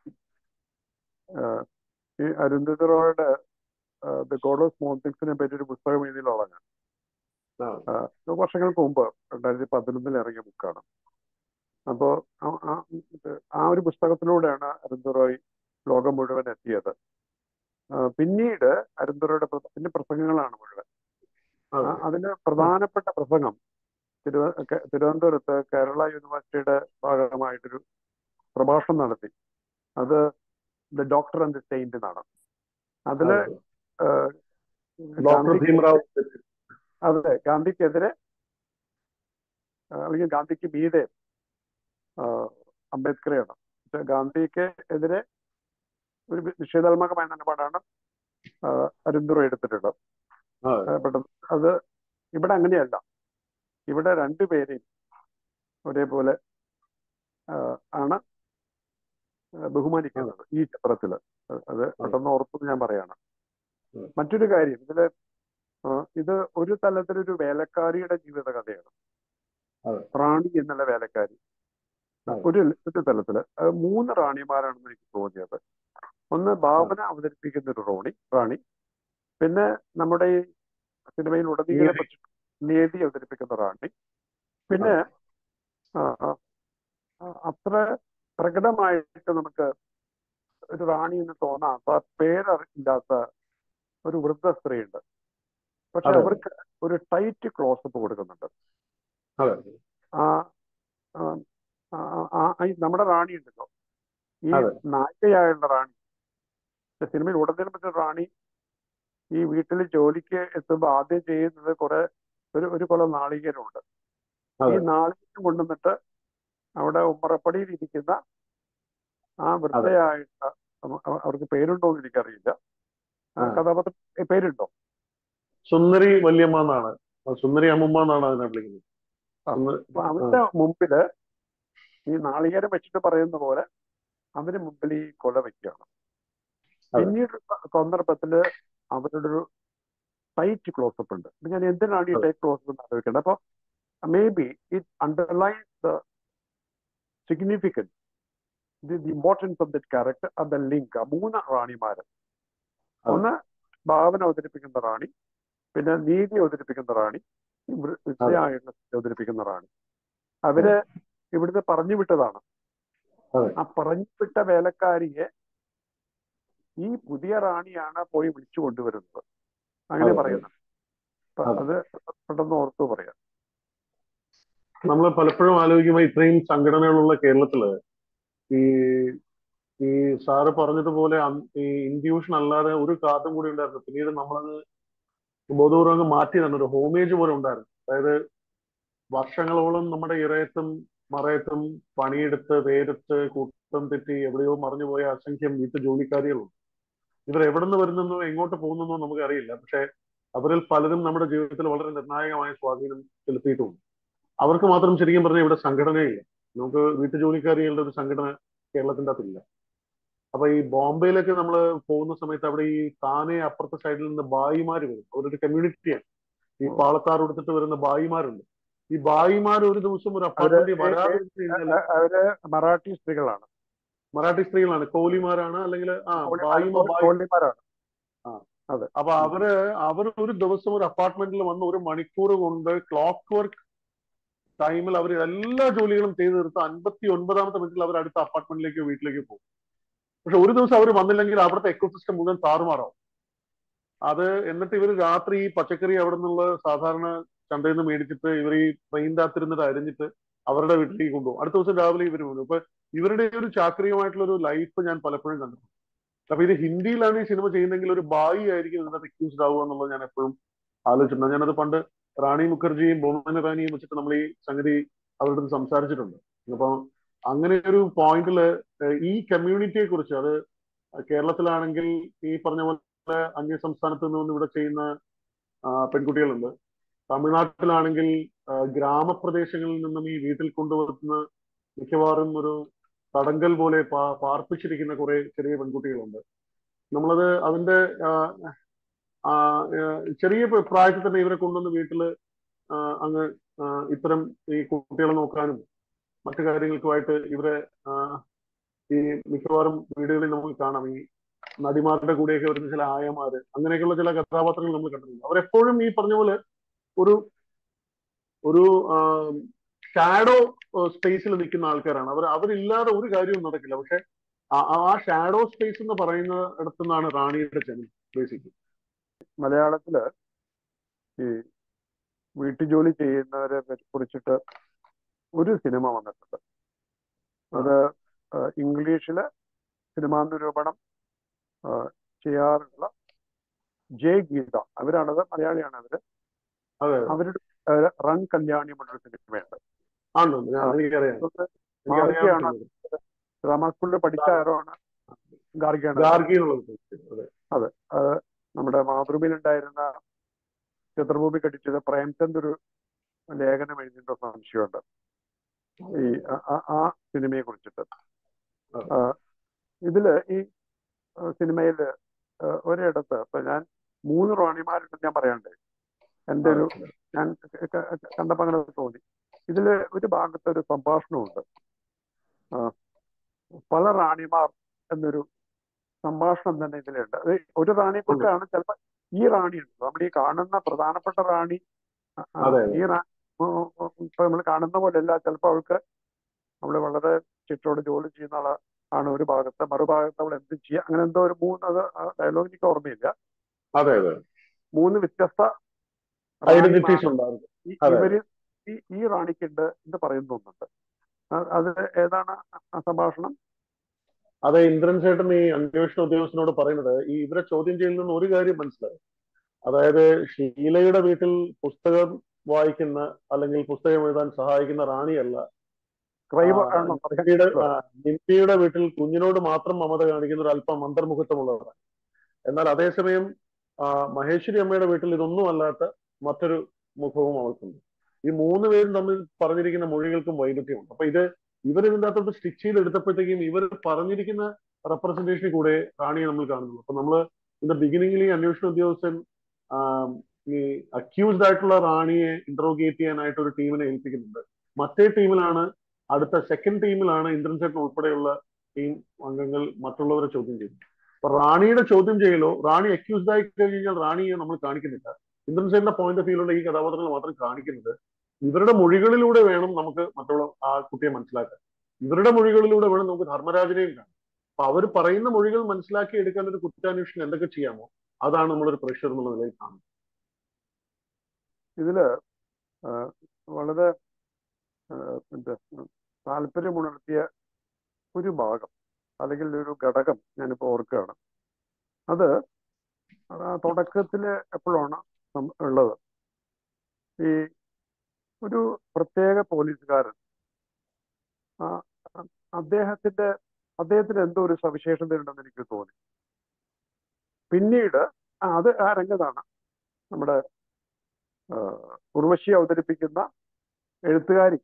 ആഹ് ഈ അരുന്ധതി റോയുടെ ദ ഗോഡ് ഓഫ് സ്മോൾ തിങ്സിനെ പറ്റി ഒരു പുസ്തകം എഴുതിയുള്ള ഞാൻ ആ. ആഹ് ഇത് വർഷങ്ങൾക്ക് മുമ്പ് രണ്ടായിരത്തി പതിനൊന്നിൽ ഇറങ്ങിയ ബുക്കാണ് അപ്പോ ആ- ആ ഇത് ആ ഒരു പുസ്തകത്തിലൂടെയാണ് അരുന്ധതി റോയ് ലോകം മുഴുവൻ എത്തിയത് ആഹ് പിന്നീട് അരുന്ധതി റോയുടെ പ്ര- പിന്നെ പ്രസംഗങ്ങളാണ് മുഴുവൻ അതെ. ആ- അതിന് പ്രധാനപ്പെട്ട പ്രസംഗം തിരുവ കെ- തിരുവനന്തപുരത്ത് കേരള യൂണിവേഴ്സിറ്റിയുടെ ഭാഗമായിട്ടൊരു പ്രഭാഷണം നടത്തി അത് the doctor and the saint എന്നാണ് അതില് അതെ. ആഹ് ഡോക്ടർ ഗാന്ധിക്ക് ഭീമറാവ് അതെ ഗാന്ധിക്കെതിരെ ആ, അല്ലെങ്കിൽ ഗാന്ധിക്ക് മീതെ ആ, അംബേദ്കറെയാണ് പക്ഷെ ഗാന്ധിക്ക് എതിരെ ഒരു നിഷേധാത്മകമായ നിലപാടാണ് ആ, അരുന്ധുറ എടുത്തിട്ടുള്ളത് അതെ. ആ, പെട്ടെന്ന് അത് ഇവിടെ അങ്ങനെയല്ല ഇവിടെ രണ്ടുപേരെയും ഒരേപോലെ ആ, ആണ് ബഹുമാനിക്കുന്നത് ഈ ചിത്രത്തില് അത് അത് പെട്ടെന്ന് ഓർത്ത് ഞാൻ പറയാണ് ഉം. മറ്റൊരു കാര്യം ഇതില് ആ, ഇത് ഒരു തലത്തിലൊരു വേലക്കാരിയുടെ ജീവിത കഥയാണ് അതെ. റാണി എന്നുള്ള വേലക്കാരി അതെ. ഒരു ഒരു തലത്തില് അത് മൂന്ന് റാണിമാരാണെന്ന് എനിക്ക് തോന്നിയത് ഒന്ന് ഭാവന അവതരിപ്പിക്കുന്ന ഒരു റോണി റാണി പിന്നെ നമ്മുടെ ഈ സിനിമയിൽ ഉടനീളം നീതി. നേതി അവതരിപ്പിക്കുന്ന റാണി പിന്നെ ആ, ആ, ആ, അത്ര പ്രകടമായിട്ട് നമുക്ക് ഒരു റാണി എന്ന് തോന്നാത്ത പേരറിയില്ലാത്ത ഒരു വൃദ്ധ സ്ത്രീയുണ്ട് പക്ഷെ അതെ. അവർക്ക് ഒരു ടൈറ്റ് ക്ലോസപ്പ് കൊടുക്കുന്നുണ്ട് അതെ ആ ആ, ആ, ആ, ആ, ഈ നമ്മുടെ റാണി ഉണ്ടല്ലോ ഈ അതെ. നായികയായുള്ള റാണി പക്ഷെ സിനിമയിൽ ഉടനീളം പറ്റ റാണി ഈ വീട്ടിൽ ജോലിക്ക് എത്തുമ്പോൾ ആദ്യം ചെയ്യുന്നത് കുറെ ഒരു ഒരു കുല നാളികേരമുണ്ട് ഈ അതെ. നാളികേരം കൊണ്ടുവന്നിട്ട് അവിടെ ഉമ്മറപ്പടിയിൽ ഇരിക്കുന്ന ആ വൃദ്ധയായിട്ട് അവ- അവ- അവർക്ക് പേരുണ്ടോ എന്ന് എനിക്കറിയില്ല ആ, ആ. കഥാപാത്രം പേരുണ്ടോ സുന്ദരി വല്യമ്മ എന്നാണ് സുന്ദരി അമ്മമ്മ എന്നാണ് അതിനെ വിളിക്കുന്നത് ആ. സുന്ദ- അപ്പൊ അവരുടെ മുമ്പില് ഈ നാളികേരം വെച്ചിട്ട് പറയുന്ന പോലെ അവര് മുമ്പിൽ ഈ കൊല വെക്കുകയാണ് അതെ. പിന്നീട് സന്ദർഭത്തില് അവരുടെ ഒരു ടൈറ്റ് ക്ലോസപ്പ് ഉണ്ട് അപ്പൊ ഞാൻ എന്തിനാണ് ഈ അതെ. ടൈറ്റ് ക്ലോസപ്പ് എന്ന് ആലോചിക്കേണ്ടത് അപ്പൊ maybe it underline the significance the importance of that character are the link മൂന്ന് റാണിമാര് അതെ. ഒന്ന് ഭാവന അവതരിപ്പിക്കുന്ന റാണി പിന്നെ നീതി അവതരിപ്പിക്കുന്ന റാണി വൃ- വൃദ്ധയായിട്ട് അവതരിപ്പിക്കുന്ന റാണി അവര് ഇവിടുന്ന് പറഞ്ഞു വിട്ടതാണ് അതെ. ആ പറഞ്ഞു വിട്ട വേലക്കാരിയെ ഈ പുതിയ റാണിയാണ് പോയി വിളിച്ചു കൊണ്ടുവരുന്നത് അങ്ങനെ അതെ. പറയുന്നത് അപ്പൊ അതെ. അത് പെട്ടെന്ന് ഓർത്തു പറയാം നമ്മൾ പലപ്പോഴും ആലോചിക്കുമ്പോൾ ഇത്രയും സംഘടനകളുള്ള കേരളത്തില് ഈ ഈ സാറ് പറഞ്ഞതുപോലെ അന്ന് ഈ ഇൻഡ്യൂഷൻ അല്ലാതെ ഒരു കാർഡും കൂടി ഉണ്ടായിരുന്നു പിന്നീട് നമ്മളത് ബോധപൂർവ്വം അങ്ങ് മാറ്റി തന്നെ ഒരു ഹോമേജ് പോലെ ഉണ്ടായിരുന്നു അതായത് വർഷങ്ങളോളം നമ്മുടെ ഇറയത്തും മറയത്തും പണിയെടുത്ത് വേരത്ത് കൂട്ടം തെറ്റി എവിടെയോ മറിഞ്ഞുപോയ അസംഖ്യം വീട്ടു ജോലിക്കാരികളുണ്ട് ഇവർ എവിടെ നിന്ന് വരുന്നെന്നോ എങ്ങോട്ട് പോകുന്നെന്നോ നമുക്കറിയില്ല പക്ഷെ അവരിൽ പലരും നമ്മുടെ ജീവിതത്തിൽ വളരെ നിർണായകമായ സ്വാധീനം ചെലുത്തിയിട്ടുണ്ട് അവർക്ക് മാത്രം ശരിക്കും പറഞ്ഞാൽ ഇവിടെ സംഘടനയില്ല നമുക്ക് വീട്ടു ജോലിക്കാരികളുടെ ഒരു സംഘടന കേരളത്തിൻ്റെ അകത്തില്ല അപ്പൊ ഈ ബോംബെയിലൊക്കെ നമ്മൾ പോകുന്ന സമയത്ത് അവിടെ ഈ താനെ അപ്പുറത്തെ സൈഡിൽ നിന്ന് ബായിമാര് വരും അവരൊരു കമ്മ്യൂണിറ്റിയാണ് ഈ പാളത്താർ എടുത്തിട്ട് വരുന്ന ബായിമാരുണ്ട് ഈ ബായിമാർ ഒരു ദിവസം ഒരു അപ്പാർട്ട്മെന്റിൽ വരാതെ ഇരുന്ന് കഴിഞ്ഞാൽ അ- അവര് മറാഠി സ്ത്രീകളാണ് മറാഠി സ്ത്രീകളാണ് കോലിമാരാണ് അല്ലെങ്കിൽ ആ ബായിമ ബായി കോളിമാരാണ് അപ്പൊ അവര് അവർ ഒരു ദിവസം ഒരു അപ്പാർട്ട്മെന്റിൽ വന്ന് ഒരു മണിക്കൂർ കൊണ്ട് ക്ലോക്ക് വർക്ക് ടൈമിൽ അവർ എല്ലാ ജോലികളും ചെയ്തു തീർത്ത് അൻപത്തി ഒൻപതാമത്തെ മിനിറ്റിൽ അവർ അടുത്ത അപ്പാർട്ട്മെന്റിലേക്കോ വീട്ടിലേക്കോ പോകും പക്ഷെ ഒരു ദിവസം അവർ വന്നില്ലെങ്കിൽ അവിടുത്തെ എക്കോസിസ്റ്റം മുഴുവൻ താറുമാറാവും അത് എന്നിട്ട് ഇവർ രാത്രി ഈ പച്ചക്കറി അവിടെ നിന്നുള്ള സാധാരണ ചന്തയിൽ നിന്ന് മേടിച്ചിട്ട് ഇവർ ഈ ട്രെയിനിന്റെ അകത്തിരുന്നിട്ട് അരിഞ്ഞിട്ട് അവരുടെ വീട്ടിലേക്ക് കൊണ്ടുപോകും അടുത്ത ദിവസം രാവിലെ ഇവർ പോകും അപ്പൊ ഇവരുടെ ഒരു ചാക്രികമായിട്ടുള്ള ഒരു ലൈഫ് ഞാൻ പലപ്പോഴും കണ്ടിട്ടുണ്ട് അപ്പൊ ഇത് ഹിന്ദിയിലാണ് ഈ സിനിമ ചെയ്യുന്നതെങ്കിൽ ഒരു ബായി ആയിരിക്കും ഇതിനകത്ത് അക്യൂസ്ഡ് ആവുക എന്നുള്ളത് ഞാൻ എപ്പോഴും ആലോചിച്ചിട്ടുണ്ട് ഞാനത് പണ്ട് റാണി മുഖർജിയും ബൊമ്മൻ റാണിയും വെച്ചിട്ട് നമ്മൾ ഈ സംഗതി അവരുടെ അടുത്ത് സംസാരിച്ചിട്ടുണ്ട് അപ്പൊ അങ്ങനെ ഒരു പോയിന്റില് ഈ കമ്മ്യൂണിറ്റിയെ കുറിച്ച് അത് കേരളത്തിലാണെങ്കിൽ ഈ പറഞ്ഞ പോലെ അന്യ സംസ്ഥാനത്ത് നിന്ന് ഇവിടെ ചെയ്യുന്ന ആ, പെൺകുട്ടികളുണ്ട് തമിഴ്നാട്ടിലാണെങ്കിൽ ആ, ഗ്രാമപ്രദേശങ്ങളിൽ നിന്നും ഈ വീട്ടിൽ കൊണ്ടുവരുന്ന മിക്കവാറും ഒരു തടങ്കൽ പോലെ പാ- പാർപ്പിച്ചിരിക്കുന്ന കുറെ ചെറിയ പെൺകുട്ടികളുണ്ട് നമ്മളത് അതിന്റെ ആ, ആ, ആ, ചെറിയ പ്ര- പ്രായത്തിൽ തന്നെ ഇവരെ കൊണ്ടുവന്ന് വീട്ടില് ആ, അങ്ങ് ആ, ഇത്തരം ഈ കുട്ടികളെ നോക്കാനും മറ്റു കാര്യങ്ങൾക്കുമായിട്ട് ഇവരെ ആ, ഈ മിക്കവാറും വീടുകളിൽ നമുക്ക് കാണാം ഈ നടിമാരുടെ കൂടെയൊക്കെ വരുന്ന ചില ആയമാര് അങ്ങനെയൊക്കെയുള്ള ചില കഥാപാത്രങ്ങൾ നമ്മൾ കണ്ടിട്ടുണ്ട് അവരെപ്പോഴും ഈ പറഞ്ഞ പോലെ ഒരു ഒരു ഷാഡോ സ്പേസിൽ നിൽക്കുന്ന ആൾക്കാരാണ് അവർ അവരില്ലാതെ ഒരു കാര്യവും നടക്കില്ല പക്ഷെ ആ- ആ ഷാഡോ സ്പേസ് എന്ന് പറയുന്ന ഇടത്തു നിന്നാണ് റാണിയുടെ ജനം ബേസിക്കലി മലയാളത്തില് ഈ വീട്ടുജോലി ചെയ്യുന്നവരെ പറ്റി- കുറിച്ചിട്ട് ഒരു സിനിമ വന്നിട്ടുണ്ട് അത് ആ, ഇംഗ്ലീഷില് സിനിമാ നിരൂപണം ആ, ചെയ്യാറുള്ള ജെ ഗീത അവരാണത് മലയാളിയാണ് അവര് അതെ അവരുടെ ആ, റൺ കല്യാണി എന്നൊരു സിനിമയുണ്ട് ആണോ ഞാൻ- എനിക്കറിയാം അത് എനിക്കറിയാം മാതൃകയാണ് ഡ്രാമ സ്കൂളിൽ പഠിച്ച ആരോ ആണ് ഗാർഗിയാണ് ഗാർഗി എന്നുള്ളത് അതെ അത് നമ്മുടെ മാതൃഭൂമിയിലുണ്ടായിരുന്ന ചിത്രഭൂമി കടിച്ചത് പ്രേംചന്ദ് ഒരു ലേഖനം എഴുതിയിട്ട് സംശയമുണ്ട് ഈ ആ- ആ- ആ സിനിമയെ കുറിച്ചിട്ട് ആ, ഇതില് ഈ ആ, സിനിമയില് ആ, ഒരിടത്ത് ഇപ്പൊ ഞാൻ മൂന്ന് റാണിമാരുണ്ടെന്ന് ഞാൻ പറയാണ്ടേ എൻ്റെ ഒരു ഞാൻ ക- ക- കണ്ടപ്പോ അങ്ങനെ തോന്നി ഇതില് ഒരു ഭാഗത്ത് ഒരു സംഭാഷണമുണ്ട് ആ, പല റാണിമാർ എന്നൊരു സംഭാഷണം തന്നെ ഇതിലുണ്ട് അത് ഒരു റാണിയെ കുറിച്ചാണ് ചിലപ്പോ ഈ റാണി ഉണ്ട് നമ്മൾ ഈ കാണുന്ന പ്രധാനപ്പെട്ട റാണി ആ, ആ, അതെ, ഈ റാണി ഇപ്പൊ നമ്മൾ കാണുന്ന പോലെയല്ല ചിലപ്പോ അവൾക്ക് അവള് വളരെ ചിട്ടോട് ജോലി ചെയ്യുന്ന ആള് ആണ് ഒരു ഭാഗത്ത് മറുഭാഗത്ത് അവൾ എന്ത് ചെയ്യുക അങ്ങനെ എന്തോ ഒരു മൂന്ന് അത് ഡയലോഗ് എനിക്ക് ഓർമ്മയില്ല അതെ അതെ മൂന്ന് വ്യത്യസ്ത ഐഡന്റിറ്റീസ് ഉണ്ടായിരുന്നു ഈ- അതെ. ഇവര് ഈ ഈ റാണിക്കുണ്ട് എന്ന് പറയുന്നുണ്ട് ആ- അത് ഏതാണ് ആ സംഭാഷണം അതെ ഇന്ദ്രൻ ചേട്ടൻ ഈ അന്വേഷണ ഉദ്യോഗസ്ഥനോട് പറയുന്നത് ഈ ഇവരെ ചോദ്യം ചെയ്യലിൽ നിന്ന് ഒരു കാര്യം മനസ്സിലായി അതായത് ഷീലയുടെ വീട്ടിൽ പുസ്തകം വായിക്കുന്ന അല്ലെങ്കിൽ പുസ്തകം എഴുതാൻ സഹായിക്കുന്ന റാണിയല്ല ക്രൈവ് ആ, ആണോ പറയാൻ നിമ്പിയുടെ ആ, നിമ്പിയുടെ വീട്ടിൽ കുഞ്ഞിനോട് മാത്രം മമത കാണിക്കുന്ന ഒരു അല്പം അന്തർമുഖത്വമുള്ളവരാണ് എന്നാൽ അതേസമയം ആ, മഹേശ്വരി അമ്മയുടെ വീട്ടിൽ ഇതൊന്നും അല്ലാത്ത മറ്റൊരു മുഖവും അവൾക്കുണ്ട് ഈ മൂന്ന് പേരും തമ്മിൽ പറഞ്ഞിരിക്കുന്ന മൊഴികൾക്കും വൈരുദ്ധ്യമുണ്ട് അപ്പൊ ഇത് ഇവർ ഇതിൻ്റെ അകത്തോട്ട് സ്റ്റിച്ച് ചെയ്ത് എടുത്തപ്പോഴത്തേക്കും ഇവർ പറഞ്ഞിരിക്കുന്ന റെപ്രസെന്റേഷനിൽ കൂടെ റാണിയെ നമ്മൾ കാണുന്നു അപ്പൊ നമ്മൾ ഇതിന്റെ ബിഗിനിങ്ങിൽ ഈ അന്വേഷണ ഉദ്യോഗസ്ഥൻ ആ, ഈ അക്യൂസ്ഡ് ആയിട്ടുള്ള റാണിയെ ഇന്ററോഗേറ്റ് ചെയ്യാനായിട്ട് ഒരു ടീമിനെ ഏൽപ്പിക്കുന്നുണ്ട് മറ്റേ ടീമിലാണ് അടുത്ത സെക്കൻഡ് ടീമിലാണ് ഇന്ദ്രൻ ചേട്ടൻ ഉൾപ്പെടെയുള്ള ടീം അംഗങ്ങൾ മറ്റുള്ളവരെ ചോദ്യം ചെയ്യുന്നത് അപ്പൊ റാണിയുടെ ചോദ്യം ചെയ്യലോ റാണി അക്യൂസ്ഡ് ആയി കഴിഞ്ഞാൽ റാണിയെ നമ്മൾ കാണിക്കുന്നില്ല ഇന്ദ്രൻ ചേട്ടന്റെ പോയിന്റ് ഓഫ് വ്യൂലുള്ള ഈ കഥാപാത്രങ്ങൾ മാത്രം കാണിക്കുന്നത് ഇവരുടെ മൊഴികളിലൂടെ വേണം നമുക്ക് മറ്റുള്ള ആ കുട്ടിയെ മനസ്സിലാക്കാൻ ഇവരുടെ മൊഴികളിലൂടെ വേണം നമുക്ക് ധർമ്മരാജനെയും കാണാൻ അപ്പൊ അവർ പറയുന്ന മൊഴികൾ മനസ്സിലാക്കി എടുക്കാൻ ഒരു കുറ്റാന്വേഷണം എന്തൊക്കെ ചെയ്യാമോ അതാണ് നമ്മളൊരു പ്രഷർ എന്നുള്ള നിലയിൽ കാണുന്നത് ഇതില് ആ, വളരെ ആ, എന്താ താല്പര്യമുണർത്തിയ ഒരു ഭാഗം അല്ലെങ്കിൽ ഒരു ഘടകം ഞാനിപ്പോ ഓർക്കുകയാണ് അത് ആ തുടക്കത്തില് എപ്പോഴാണ് സം- ഉള്ളത് ഈ ഒരു പ്രത്യേക പോലീസുകാരൻ ആ, അദ്ദേഹത്തിന്റെ അദ്ദേഹത്തിന് എന്തോ ഒരു സവിശേഷത ഉണ്ടെന്ന് എനിക്ക് തോന്നി പിന്നീട് ആ, അത് ആ രംഗത്താണ് നമ്മുടെ ആ, ഉർവശി അവതരിപ്പിക്കുന്ന എഴുത്തുകാരി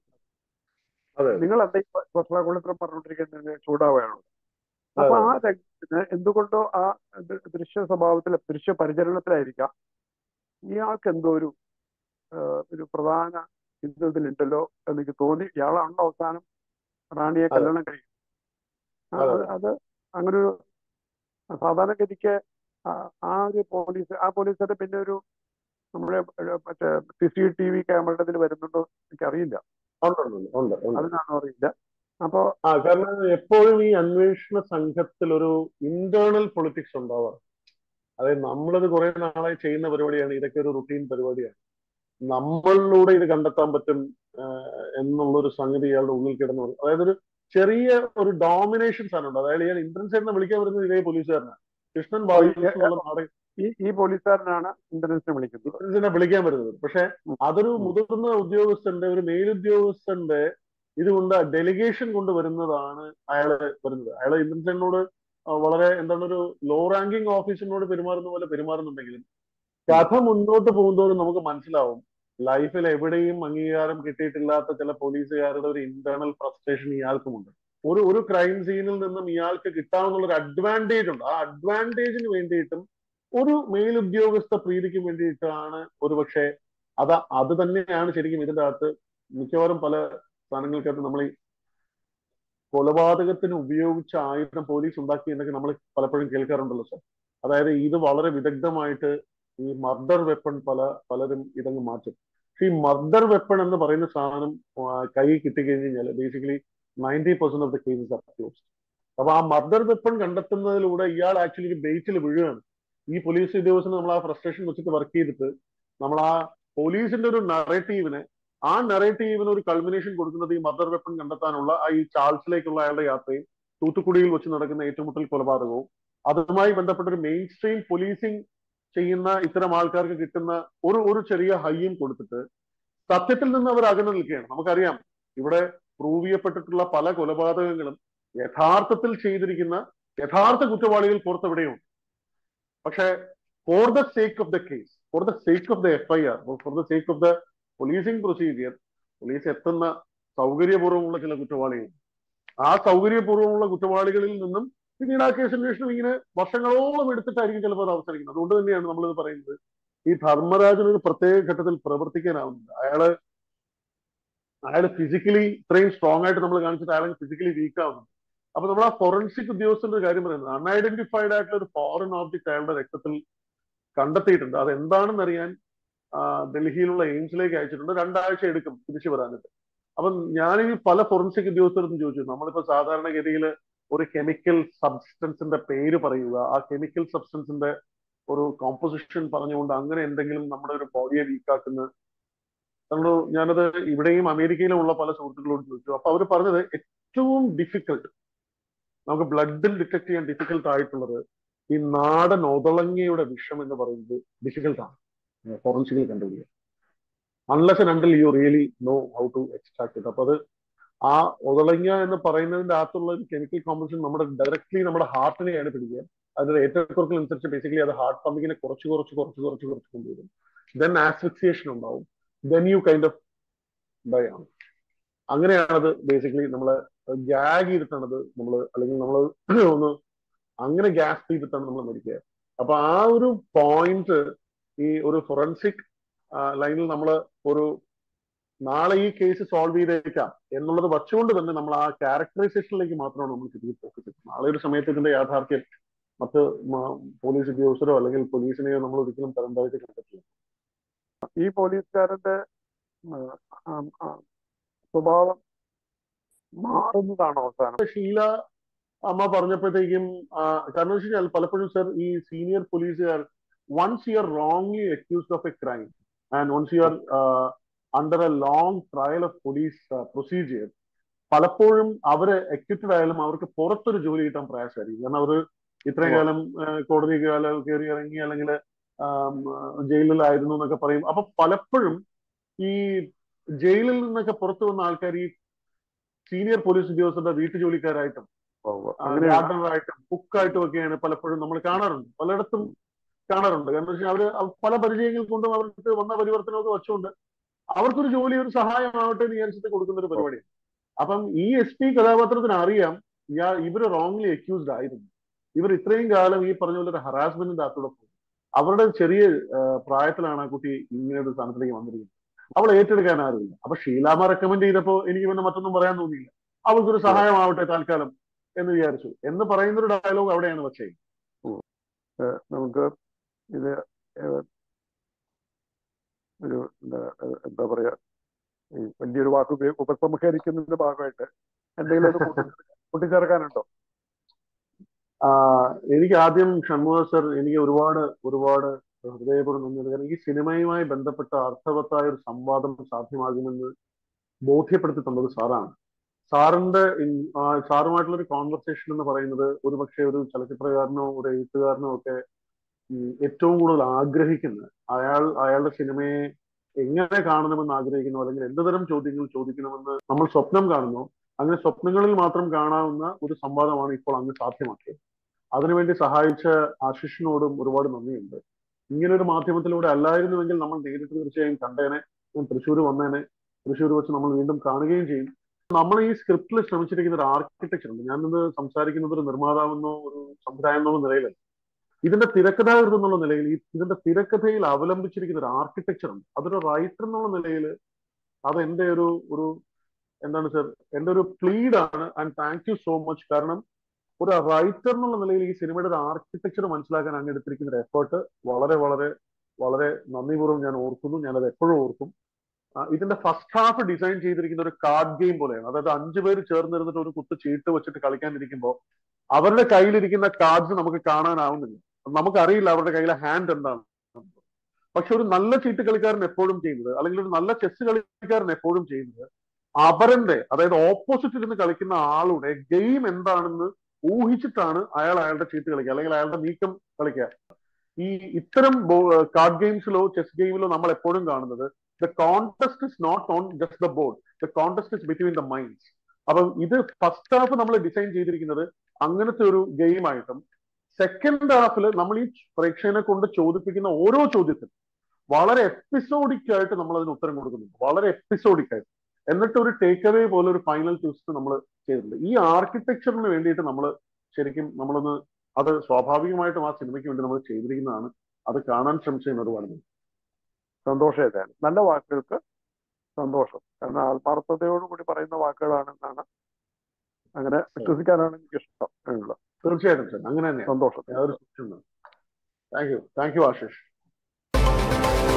അതെ നിങ്ങൾ എന്താ ഈ കൊസ്ലാകുളത്രം പറഞ്ഞുകൊണ്ടിരിക്കുന്നത് ചൂടാവുകയാണ് അപ്പൊ ആ രംഗത്തിന് എന്തുകൊണ്ടോ ആ ദൃ- ദൃശ്യ സ്വഭാവത്തിൽ ദൃശ്യ പരിചരണത്തിലായിരിക്കാം ഇയാൾക്ക് എന്തോ ഒരു ആ, ഒരു പ്രധാന ഇത് ഇതിലുണ്ടല്ലോ എനിക്ക് തോന്നി ഇയാളാണല്ലോ അവസാനം റാണിയെ അതെ. കല്യാണം കഴിക്കും ആ, അതെ. അത് അത് അങ്ങനെ ഒരു സാധാരണഗതിക്ക് ആ ആ ഒരു പോലീസ് ആ പോലീസുകാരെ പിന്നെ ഒരു നമ്മുടെ ഒരു മറ്റേ സി സി ടി വി ക്യാമറയുടെ ഇതിൽ വരുന്നുണ്ടോ എനിക്കറിയില്ല ഉണ്ട് ഉണ്ട് ഉണ്ട് ഉണ്ട് അതിനാണോ അറിയില്ല അപ്പോ ആ കാരണം എപ്പോഴും ഈ അന്വേഷണ സംഘത്തിൽ ഒരു ഇന്റേണൽ പൊളിറ്റിക്സ് ഉണ്ടാവാറ് അതായത് നമ്മളത് കുറെ നാളായി ചെയ്യുന്ന പരിപാടിയാണ് ഇതൊക്കെ ഒരു റുട്ടീൻ പരിപാടിയാണ് നമ്മളിലൂടെ ഇത് കണ്ടെത്താൻ പറ്റും ആഹ് എന്നുള്ളൊരു സംഗതി ഇയാളുടെ ഉള്ളിൽ കിടന്നു വരും. അതായത് ഒരു ചെറിയ ഒരു ഡോമിനേഷൻ സാധനമുണ്ട് അതായത് ഇയാൾ ഇന്ദ്രൻ ചേട്ടനെ വിളിക്കാൻ വരുന്നത് ഇതേ പോലീസുകാരനാണ് കൃഷ്ണൻ ബാബു എന്നുള്ള നാടക ഈ ഈ പോലീസുകാരനാണ് ഇന്റലിജൻസിനെ വിളിക്കുന്നത് ഇന്ദ്രൻസിനെ വിളിക്കാൻ വരുന്നത് പക്ഷെ അതൊരു മുതിർന്ന ഉദ്യോഗസ്ഥന്റെ ഒരു മേലുദ്യോഗസ്ഥന്റെ ഇതുകൊണ്ട് ഡെലിഗേഷൻ കൊണ്ട് വരുന്നതാണ് അയാള് വരുന്നത് അയാള് ഇന്ദ്രൻസേനോട് വളരെ എന്താണ് ഒരു ലോ റാങ്കിങ് ഓഫീസറിനോട് പെരുമാറുന്ന പോലെ പെരുമാറുന്നുണ്ടെങ്കിലും കഥ മുന്നോട്ട് പോകുന്നതോറും നമുക്ക് മനസ്സിലാവും ലൈഫിൽ എവിടെയും അംഗീകാരം കിട്ടിയിട്ടില്ലാത്ത ചില പോലീസുകാരുടെ ഒരു ഇന്റേണൽ ഫ്രസ്ട്രേഷൻ ഇയാൾക്കുമുണ്ട് ഒരു ഒരു ക്രൈം സീനിൽ നിന്നും ഇയാൾക്ക് കിട്ടാവുന്ന ഒരു അഡ്വാൻറ്റേജ് ഉണ്ട് ആ അഡ്വാൻറ്റേജിന് വേണ്ടിയിട്ടും ഒരു മേലുദ്യോഗസ്ഥ പ്രീതിക്ക് വേണ്ടിയിട്ടാണ് ഒരുപക്ഷെ അത് അത് തന്നെയാണ് ശരിക്കും ഇതിന്റെ അകത്ത് മിക്കവാറും പല സ്ഥാനങ്ങൾക്കകത്ത് നമ്മൾ ഈ കൊലപാതകത്തിന് ഉപയോഗിച്ച ആയുധം പോലീസ് ഉണ്ടാക്കി എന്നൊക്കെ നമ്മൾ പലപ്പോഴും കേൾക്കാറുണ്ടല്ലോ സാർ അതായത് ഇത് വളരെ വിദഗ്ധമായിട്ട് ഈ മർഡർ വെപ്പൺ പല പലരും ഇതങ്ങ് മാറ്റും പക്ഷെ ഈ മർഡർ വെപ്പൺ എന്ന് പറയുന്ന സാധനം ആ, കൈ കിട്ടിക്കഴിഞ്ഞ് കഴിഞ്ഞാൽ basically ninety percent of the cases are closed അപ്പൊ ആ മർഡർ വെപ്പൺ കണ്ടെത്തുന്നതിലൂടെ ഇയാൾ ആക്ച്വലി ബേസിൽ വീഴുകയാണ് ഈ പോലീസ് ഉദ്യോഗസ്ഥന് നമ്മൾ ആ ഫ്രസ്ട്രേഷൻ വെച്ചിട്ട് വർക്ക് ചെയ്തിട്ട് നമ്മൾ ആ പോലീസിന്റെ ഒരു നറേറ്റീവിന് ആ നറേറ്റീവിന് ഒരു കൾമിനേഷൻ കൊടുക്കുന്നത് ഈ മദർ വെപ്പൺ കണ്ടെത്താനുള്ള ആ ഈ ചാൾസിലേക്കുള്ള അയാളുടെ യാത്രയും തൂത്തുക്കുടിയിൽ വെച്ച് നടക്കുന്ന ഏറ്റുമുട്ടൽ കൊലപാതകവും അതുമായി ബന്ധപ്പെട്ട ഒരു മെയിൻ സ്ട്രീം പോലീസിംഗ് ചെയ്യുന്ന ഇത്തരം ആൾക്കാർക്ക് കിട്ടുന്ന ഒരു ഒരു ചെറിയ ഹൈയും കൊടുത്തിട്ട് സത്യത്തിൽ നിന്ന് അവർ അകന്നു നിൽക്കുകയാണ് നമുക്കറിയാം ഇവിടെ പ്രൂവ് ചെയ്യപ്പെട്ടിട്ടുള്ള പല കൊലപാതകങ്ങളും യഥാർത്ഥത്തിൽ ചെയ്തിരിക്കുന്ന യഥാർത്ഥ കുറ്റവാളികൾ പുറത്തെവിടെയുണ്ട് പക്ഷെ for the sake of the case for the sake of the F I R for the sake of the policing procedure police എത്തുന്ന സൗകര്യപൂർവ്വമുള്ള ചില കുറ്റവാളികൾ ആ സൗകര്യപൂർവ്വമുള്ള കുറ്റവാളികളിൽ നിന്നും പിന്നീട് ആ കേസ് അന്വേഷണം ഇങ്ങനെ വർഷങ്ങളോളം എടുത്തിട്ടായിരിക്കും ചിലപ്പോൾ അത് അവസാനിക്കുന്നത് അതുകൊണ്ട് തന്നെയാണ് നമ്മളിത് പറയുന്നത് ഈ ധർമ്മരാജന് ഒരു പ്രത്യേക ഘട്ടത്തിൽ പ്രവർത്തിക്കാനാവുന്നില്ല അയാള് അയാൾ ഫിസിക്കലി ഇത്രയും സ്ട്രോങ് ആയിട്ട് നമ്മൾ കാണിച്ചിട്ട് അയാൾ ഫിസിക്കലി വീക്ക് ആവുന്നു അപ്പൊ നമ്മൾ ആ ഫോറൻസിക് ഉദ്യോഗസ്ഥന്റെ ഒരു കാര്യം പറയുന്നത് അൺഐഡന്റിഫൈഡ് ആയിട്ടുള്ള ഒരു ഫോറിൻ ഓബ്ജക്ട് അയാളുടെ രക്തത്തിൽ കണ്ടെത്തിയിട്ടുണ്ട് അത് എന്താണെന്ന് അറിയാൻ ആ, ഡൽഹിയിലുള്ള എയിംസിലേക്ക് അയച്ചിട്ടുണ്ട് രണ്ടാഴ്ച എടുക്കും തിരിച്ചു വരാനായിട്ട് അപ്പം ഞാനിനി പല ഫോറൻസിക് ഉദ്യോഗസ്ഥരും ചോദിച്ചു നമ്മളിപ്പോ സാധാരണഗതിയിൽ ഒരു കെമിക്കൽ സബ്സ്റ്റൻസിന്റെ പേര് പറയുക ആ കെമിക്കൽ സബ്സ്റ്റൻസിന്റെ ഒരു കോമ്പോസിഷൻ പറഞ്ഞുകൊണ്ട് അങ്ങനെ എന്തെങ്കിലും നമ്മുടെ ഒരു ബോഡിയെ വീക്കാക്കുന്ന നമ്മൾ ഞാനത് ഇവിടെയും അമേരിക്കയിലും ഉള്ള പല സുഹൃത്തുക്കളോട് ചോദിച്ചു അപ്പൊ അവർ പറഞ്ഞത് ഏറ്റവും ഡിഫിക്കൽട്ട് നമുക്ക് ബ്ലഡിൽ ഡിറ്റക്ട് ചെയ്യാൻ ഡിഫിക്കൽട്ട് ആയിട്ടുള്ളത് ഈ നാടൻ ഒതളങ്ങയുടെ വിഷം എന്ന് പറയുന്നത് ഡിഫിക്കൽട്ടാണ് ഫോറൻസിക്കലി കണ്ടുപിടിക്കുക unless and until you really know how to extract it അപ്പൊ അത് ആ ഒതളങ്ങ എന്ന് പറയുന്നതിന്റെ അകത്തുള്ള ഒരു കെമിക്കൽ കോമ്പോസിഷൻ നമ്മുടെ ഡയറക്ട്ലി നമ്മുടെ ഹാർട്ടിനെയാണ് പിടിക്കുക അതിന്റെ ഏറ്റക്കുറക്കൽ അനുസരിച്ച് ബേസിക്കലി അത് ഹാർട്ട് പമ്പിങ്ങിനെ കുറച്ച് കുറച്ച് കുറച്ച് കുറച്ച് കുറച്ച് കൊണ്ടുവരും ദെൻ ആസ്ഫിക്സിയേഷൻ ഉണ്ടാവും then you kind of die ആണ് അങ്ങനെയാണത് ബേസിക്കലി നമ്മളെ ഗ്യാഗ് ചെയ്തിട്ടാണത് നമ്മൾ അല്ലെങ്കിൽ നമ്മൾ ഒന്ന് അങ്ങനെ ഗ്യാസ് ചെയ്തിട്ടാണ് നമ്മൾ മരിക്കുക അപ്പൊ ആ ഒരു പോയിന്റ് ഈ ഒരു ഫൊറൻസിക് ലൈനിൽ നമ്മൾ ഒരു നാളെ ഈ കേസ് സോൾവ് ചെയ്തേക്കാം എന്നുള്ളത് വച്ചുകൊണ്ട് തന്നെ നമ്മൾ ആ ക്യാരക്ടറൈസേഷനിലേക്ക് മാത്രമാണ് നമ്മൾ തിരികെ ഫോക്കസ് ചെയ്യുന്നത് നാളെ ഒരു സമയത്ത് ഇതിന്റെ യാഥാർത്ഥ്യം മറ്റ് മ- പോലീസ് ഉദ്യോഗസ്ഥരോ അല്ലെങ്കിൽ പോലീസിനെയോ നമ്മൾ ഒരിക്കലും തരം താഴ്ത്തി കണ്ടെത്തില്ല ഈ പോലീസുകാരന്റെ ആ, ആ, ആ, സ്വഭാവം മാറുന്നതാണ് അവസാനം ഷീല അമ്മ പറഞ്ഞപ്പോഴത്തേക്കും ആ, കാരണം വെച്ച് കഴിഞ്ഞാൽ പലപ്പോഴും സർ ഈ സീനിയർ പോലീസുകാർ once you are wrongly accused of a crime and once you are under a long trial of police procedure പലപ്പോഴും അവര് അക്യൂറ്റഡ് ആയാലും അവർക്ക് പുറത്തൊരു ജോലി കിട്ടാൻ പ്രയാസമായിരിക്കും കാരണം അവർ ഇത്രയും കാലം ആ, കോടതി കാലം കയറി ഇറങ്ങി അല്ലെങ്കിൽ ജയിലിലായിരുന്നു എന്നൊക്കെ പറയും അപ്പൊ പലപ്പോഴും ഈ ജയിലിൽ നിന്നൊക്കെ പുറത്തു വന്ന ആൾക്കാർ ഈ സീനിയർ പോലീസ് ഉദ്യോഗസ്ഥരുടെ വീട്ടുജോലിക്കാരായിട്ടും അങ്ങനെയാണ് ഗാർഡനറായിട്ടും കുക്കായിട്ടും ഒക്കെയാണ് പലപ്പോഴും നമ്മൾ കാണാറുണ്ട് പലയിടത്തും കാണാറുണ്ട് കാരണം വെച്ചാൽ അവര് അവ- പല പരിചയങ്ങൾ കൊണ്ടും അവർക്ക് വന്ന പരിവർത്തനമൊക്കെ വെച്ചുകൊണ്ട് അവർക്കൊരു ജോലി ഒരു സഹായമാവട്ടെ എന്ന് വിചാരിച്ചിട്ട് കൊടുക്കുന്ന ഒരു പരിപാടിയാണ് അപ്പം ഈ എസ് പി കഥാപാത്രത്തിന് അറിയാം ഇയാൾ ഇവര് റോങ്ലി അക്യൂസ്ഡ് ആയിരുന്നു ഇവർ ഇത്രയും കാലം ഈ പറഞ്ഞ പോലെ ഒരു ഹറാസ്മെന്റിന്റെ അകത്തൂടെ പോയി അവരുടെ ചെറിയ ആ, പ്രായത്തിലാണ് ആ കുട്ടി ഇങ്ങനെ ഒരു സ്ഥാനത്തിലേക്ക് വന്നിരിക്കുന്നത് അവൾ ഏറ്റെടുക്കാൻ ആരുമില്ല അപ്പൊ ഷീലാമ റെക്കമെൻഡ് ചെയ്തപ്പോ എനിക്ക് പിന്നെ മറ്റൊന്നും പറയാൻ തോന്നിയില്ല അവൾക്കൊരു സഹായമാവട്ടെ താൽക്കാലം എന്ന് വിചാരിച്ചു എന്ന് പറയുന്ന ഒരു ഡയലോഗ് അവിടെയാണ് പക്ഷേ ഏഹ് നമുക്ക് ഇത് ഏഹ് ഒരു എന്താ ഏഹ് എന്താ പറയാ ഈ വലിയൊരു വാക്ക് ഉപയോഗ ഉപസംഹരിക്കുന്നതിന്റെ ഭാഗമായിട്ട് എന്തെങ്കിലും ഒന്ന് കൂട്ടി- കൂട്ടിച്ചേർക്കാനുണ്ടോ ആഹ് എനിക്ക് ആദ്യം ഷൺമുഖ സർ എനിക്ക് ഒരുപാട് ഒരുപാട് ഹൃദയപൂർവ്വം നന്ദിയുണ്ട് കാരണം ഈ സിനിമയുമായി ബന്ധപ്പെട്ട അർത്ഥവത്തായ ഒരു സംവാദം സാധ്യമാകുമെന്ന് ബോധ്യപ്പെടുത്തി തന്നത് സാറാണ് സാറിന്റെ ഇൻ- ആ സാറുമായിട്ടുള്ള ഒരു കോൺവെർസേഷൻ എന്ന് പറയുന്നത് ഒരു പക്ഷേ ഒരു ചലച്ചിത്രകാരനോ ഒരു എഴുത്തുകാരനോ ഒക്കെ ഉം ഏറ്റവും കൂടുതൽ ആഗ്രഹിക്കുന്ന അയാൾ അയാളുടെ സിനിമയെ എങ്ങനെ കാണണമെന്ന് ആഗ്രഹിക്കുന്നു അല്ലെങ്കിൽ എന്ത് തരം ചോദ്യങ്ങൾ ചോദിക്കണമെന്ന് നമ്മൾ സ്വപ്നം കാണുന്നു അങ്ങനെ സ്വപ്നങ്ങളിൽ മാത്രം കാണാവുന്ന ഒരു സംവാദമാണ് ഇപ്പോൾ അങ്ങ് സാധ്യമാക്കിയത് അതിനുവേണ്ടി സഹായിച്ച ആശിഷിനോടും ഒരുപാട് നന്ദിയുണ്ട് ഇങ്ങനെ ഒരു മാധ്യമത്തിലൂടെ അല്ലായിരുന്നുവെങ്കിൽ നമ്മൾ നേരിട്ട് തീർച്ചയായും കണ്ടേനെ ഞാൻ തൃശ്ശൂർ വന്നേനെ തൃശ്ശൂർ വെച്ച് നമ്മൾ വീണ്ടും കാണുകയും ചെയ്യും നമ്മൾ ഈ സ്ക്രിപ്റ്റിൽ ശ്രമിച്ചിരിക്കുന്ന ഒരു ആർക്കിടെക്ചർ ഉണ്ട് ഞാനിത് സംസാരിക്കുന്നത് ഒരു നിർമ്മാതാവെന്നോ ഒരു സംവിധായകനോ എന്ന നിലയിലല്ല ഇതിന്റെ തിരക്കഥാകൃതം എന്നുള്ള നിലയിൽ ഈ ഇതിന്റെ തിരക്കഥയിൽ അവലംബിച്ചിരിക്കുന്ന ഒരു ആർക്കിടെക്ചർ ഉണ്ട് അതൊരു റൈറ്റർ എന്നുള്ള നിലയിൽ അത് എന്റെ ഒരു ഒരു എന്താണ് സർ എന്റെ ഒരു പ്ലീഡ് ആണ് and thank you so much കാരണം ഒരു റൈറ്റർ എന്നുള്ള നിലയിൽ ഈ സിനിമയുടെ ഒരു ആർക്കിടെക്ചർ മനസ്സിലാക്കാൻ അങ്ങ് എടുത്തിരിക്കുന്ന ഒരു എഫേർട്ട് വളരെ വളരെ വളരെ നന്ദിപൂർവ്വം ഞാൻ ഓർക്കുന്നു ഞാനത് എപ്പോഴും ഓർക്കും ആ, ഇതിന്റെ ഫസ്റ്റ് ഹാഫ് ഡിസൈൻ ചെയ്തിരിക്കുന്ന ഒരു കാർഡ് ഗെയിം പോലെയാണ് അതായത് അഞ്ചു പേര് ചേർന്നിരുന്നിട്ട് ഒരു കുത്ത് ചീട്ട് വെച്ചിട്ട് കളിക്കാനിരിക്കുമ്പോൾ അവരുടെ കയ്യിലിരിക്കുന്ന കാർഡ്സ് നമുക്ക് കാണാനാവുന്നില്ല നമുക്കറിയില്ല അവരുടെ കയ്യിലെ ഹാൻഡ് എന്താണ് പക്ഷെ ഒരു നല്ല ചീട്ട് കളിക്കാരൻ എപ്പോഴും ചെയ്യുന്നത് അല്ലെങ്കിൽ ഒരു നല്ല ചെസ് കളിക്കാരൻ എപ്പോഴും ചെയ്യുന്നത് അപരന്റെ അതായത് ഓപ്പോസിറ്റ് ഇരുന്ന് കളിക്കുന്ന ആളുടെ ഗെയിം എന്താണെന്ന് ഊഹിച്ചിട്ടാണ് അയാൾ അയാളുടെ ചീട്ട് കളിക്കുക അല്ലെങ്കിൽ അയാളുടെ നീക്കം കളിക്കുക ഈ ഇത്തരം കാർഡ് ഗെയിംസിലോ ചെസ് ഗെയിമിലോ നമ്മൾ എപ്പോഴും കാണുന്നത് the contest is not on just the board the contest is between the minds അപ്പം ഇത് ഫസ്റ്റ് ഹാഫ് നമ്മൾ ഡിസൈൻ ചെയ്തിരിക്കുന്നത് അങ്ങനത്തെ ഒരു ഗെയിം ആയിട്ടും സെക്കൻഡ് ഹാഫിൽ നമ്മൾ ഈ പ്രേക്ഷകനെ കൊണ്ട് ചോദിപ്പിക്കുന്ന ഓരോ ചോദ്യത്തിനും വളരെ എപ്പിസോഡിക് ആയിട്ട് നമ്മൾ അതിന് ഉത്തരം കൊടുക്കുന്നുണ്ട് വളരെ എപ്പിസോഡിക് ആയിട്ട് എന്നിട്ട് ഒരു ടേക്ക് അവേ പോലെ ഒരു ഫൈനൽ ട്വിസ്റ്റ് നമ്മൾ ചെയ്തിട്ടുണ്ട് ഈ ആർക്കിടെക്ചറിന് വേണ്ടിയിട്ട് നമ്മൾ ശരിക്കും നമ്മളൊന്ന് അത് സ്വാഭാവികമായിട്ടും ആ സിനിമയ്ക്ക് വേണ്ടി നമ്മൾ ചെയ്തിരിക്കുന്നതാണ് അത് കാണാൻ ശ്രമിച്ചതിന് ഒരുപാട് നന്ദി. സന്തോഷം ഏതായാലും നല്ല വാക്കുകൾക്ക് സന്തോഷം കാരണം ആത്മാർത്ഥതയോടുകൂടി പറയുന്ന വാക്കുകളാണെന്നാണ് അങ്ങനെ വിശ്വസിക്കാനാണ് എനിക്ക് ഇഷ്ടം ഉള്ളത് തീർച്ചയായിട്ടും സാർ അങ്ങനെ തന്നെയാണ് സന്തോഷം യാതൊരു സംശയവും thank you thank you Ashish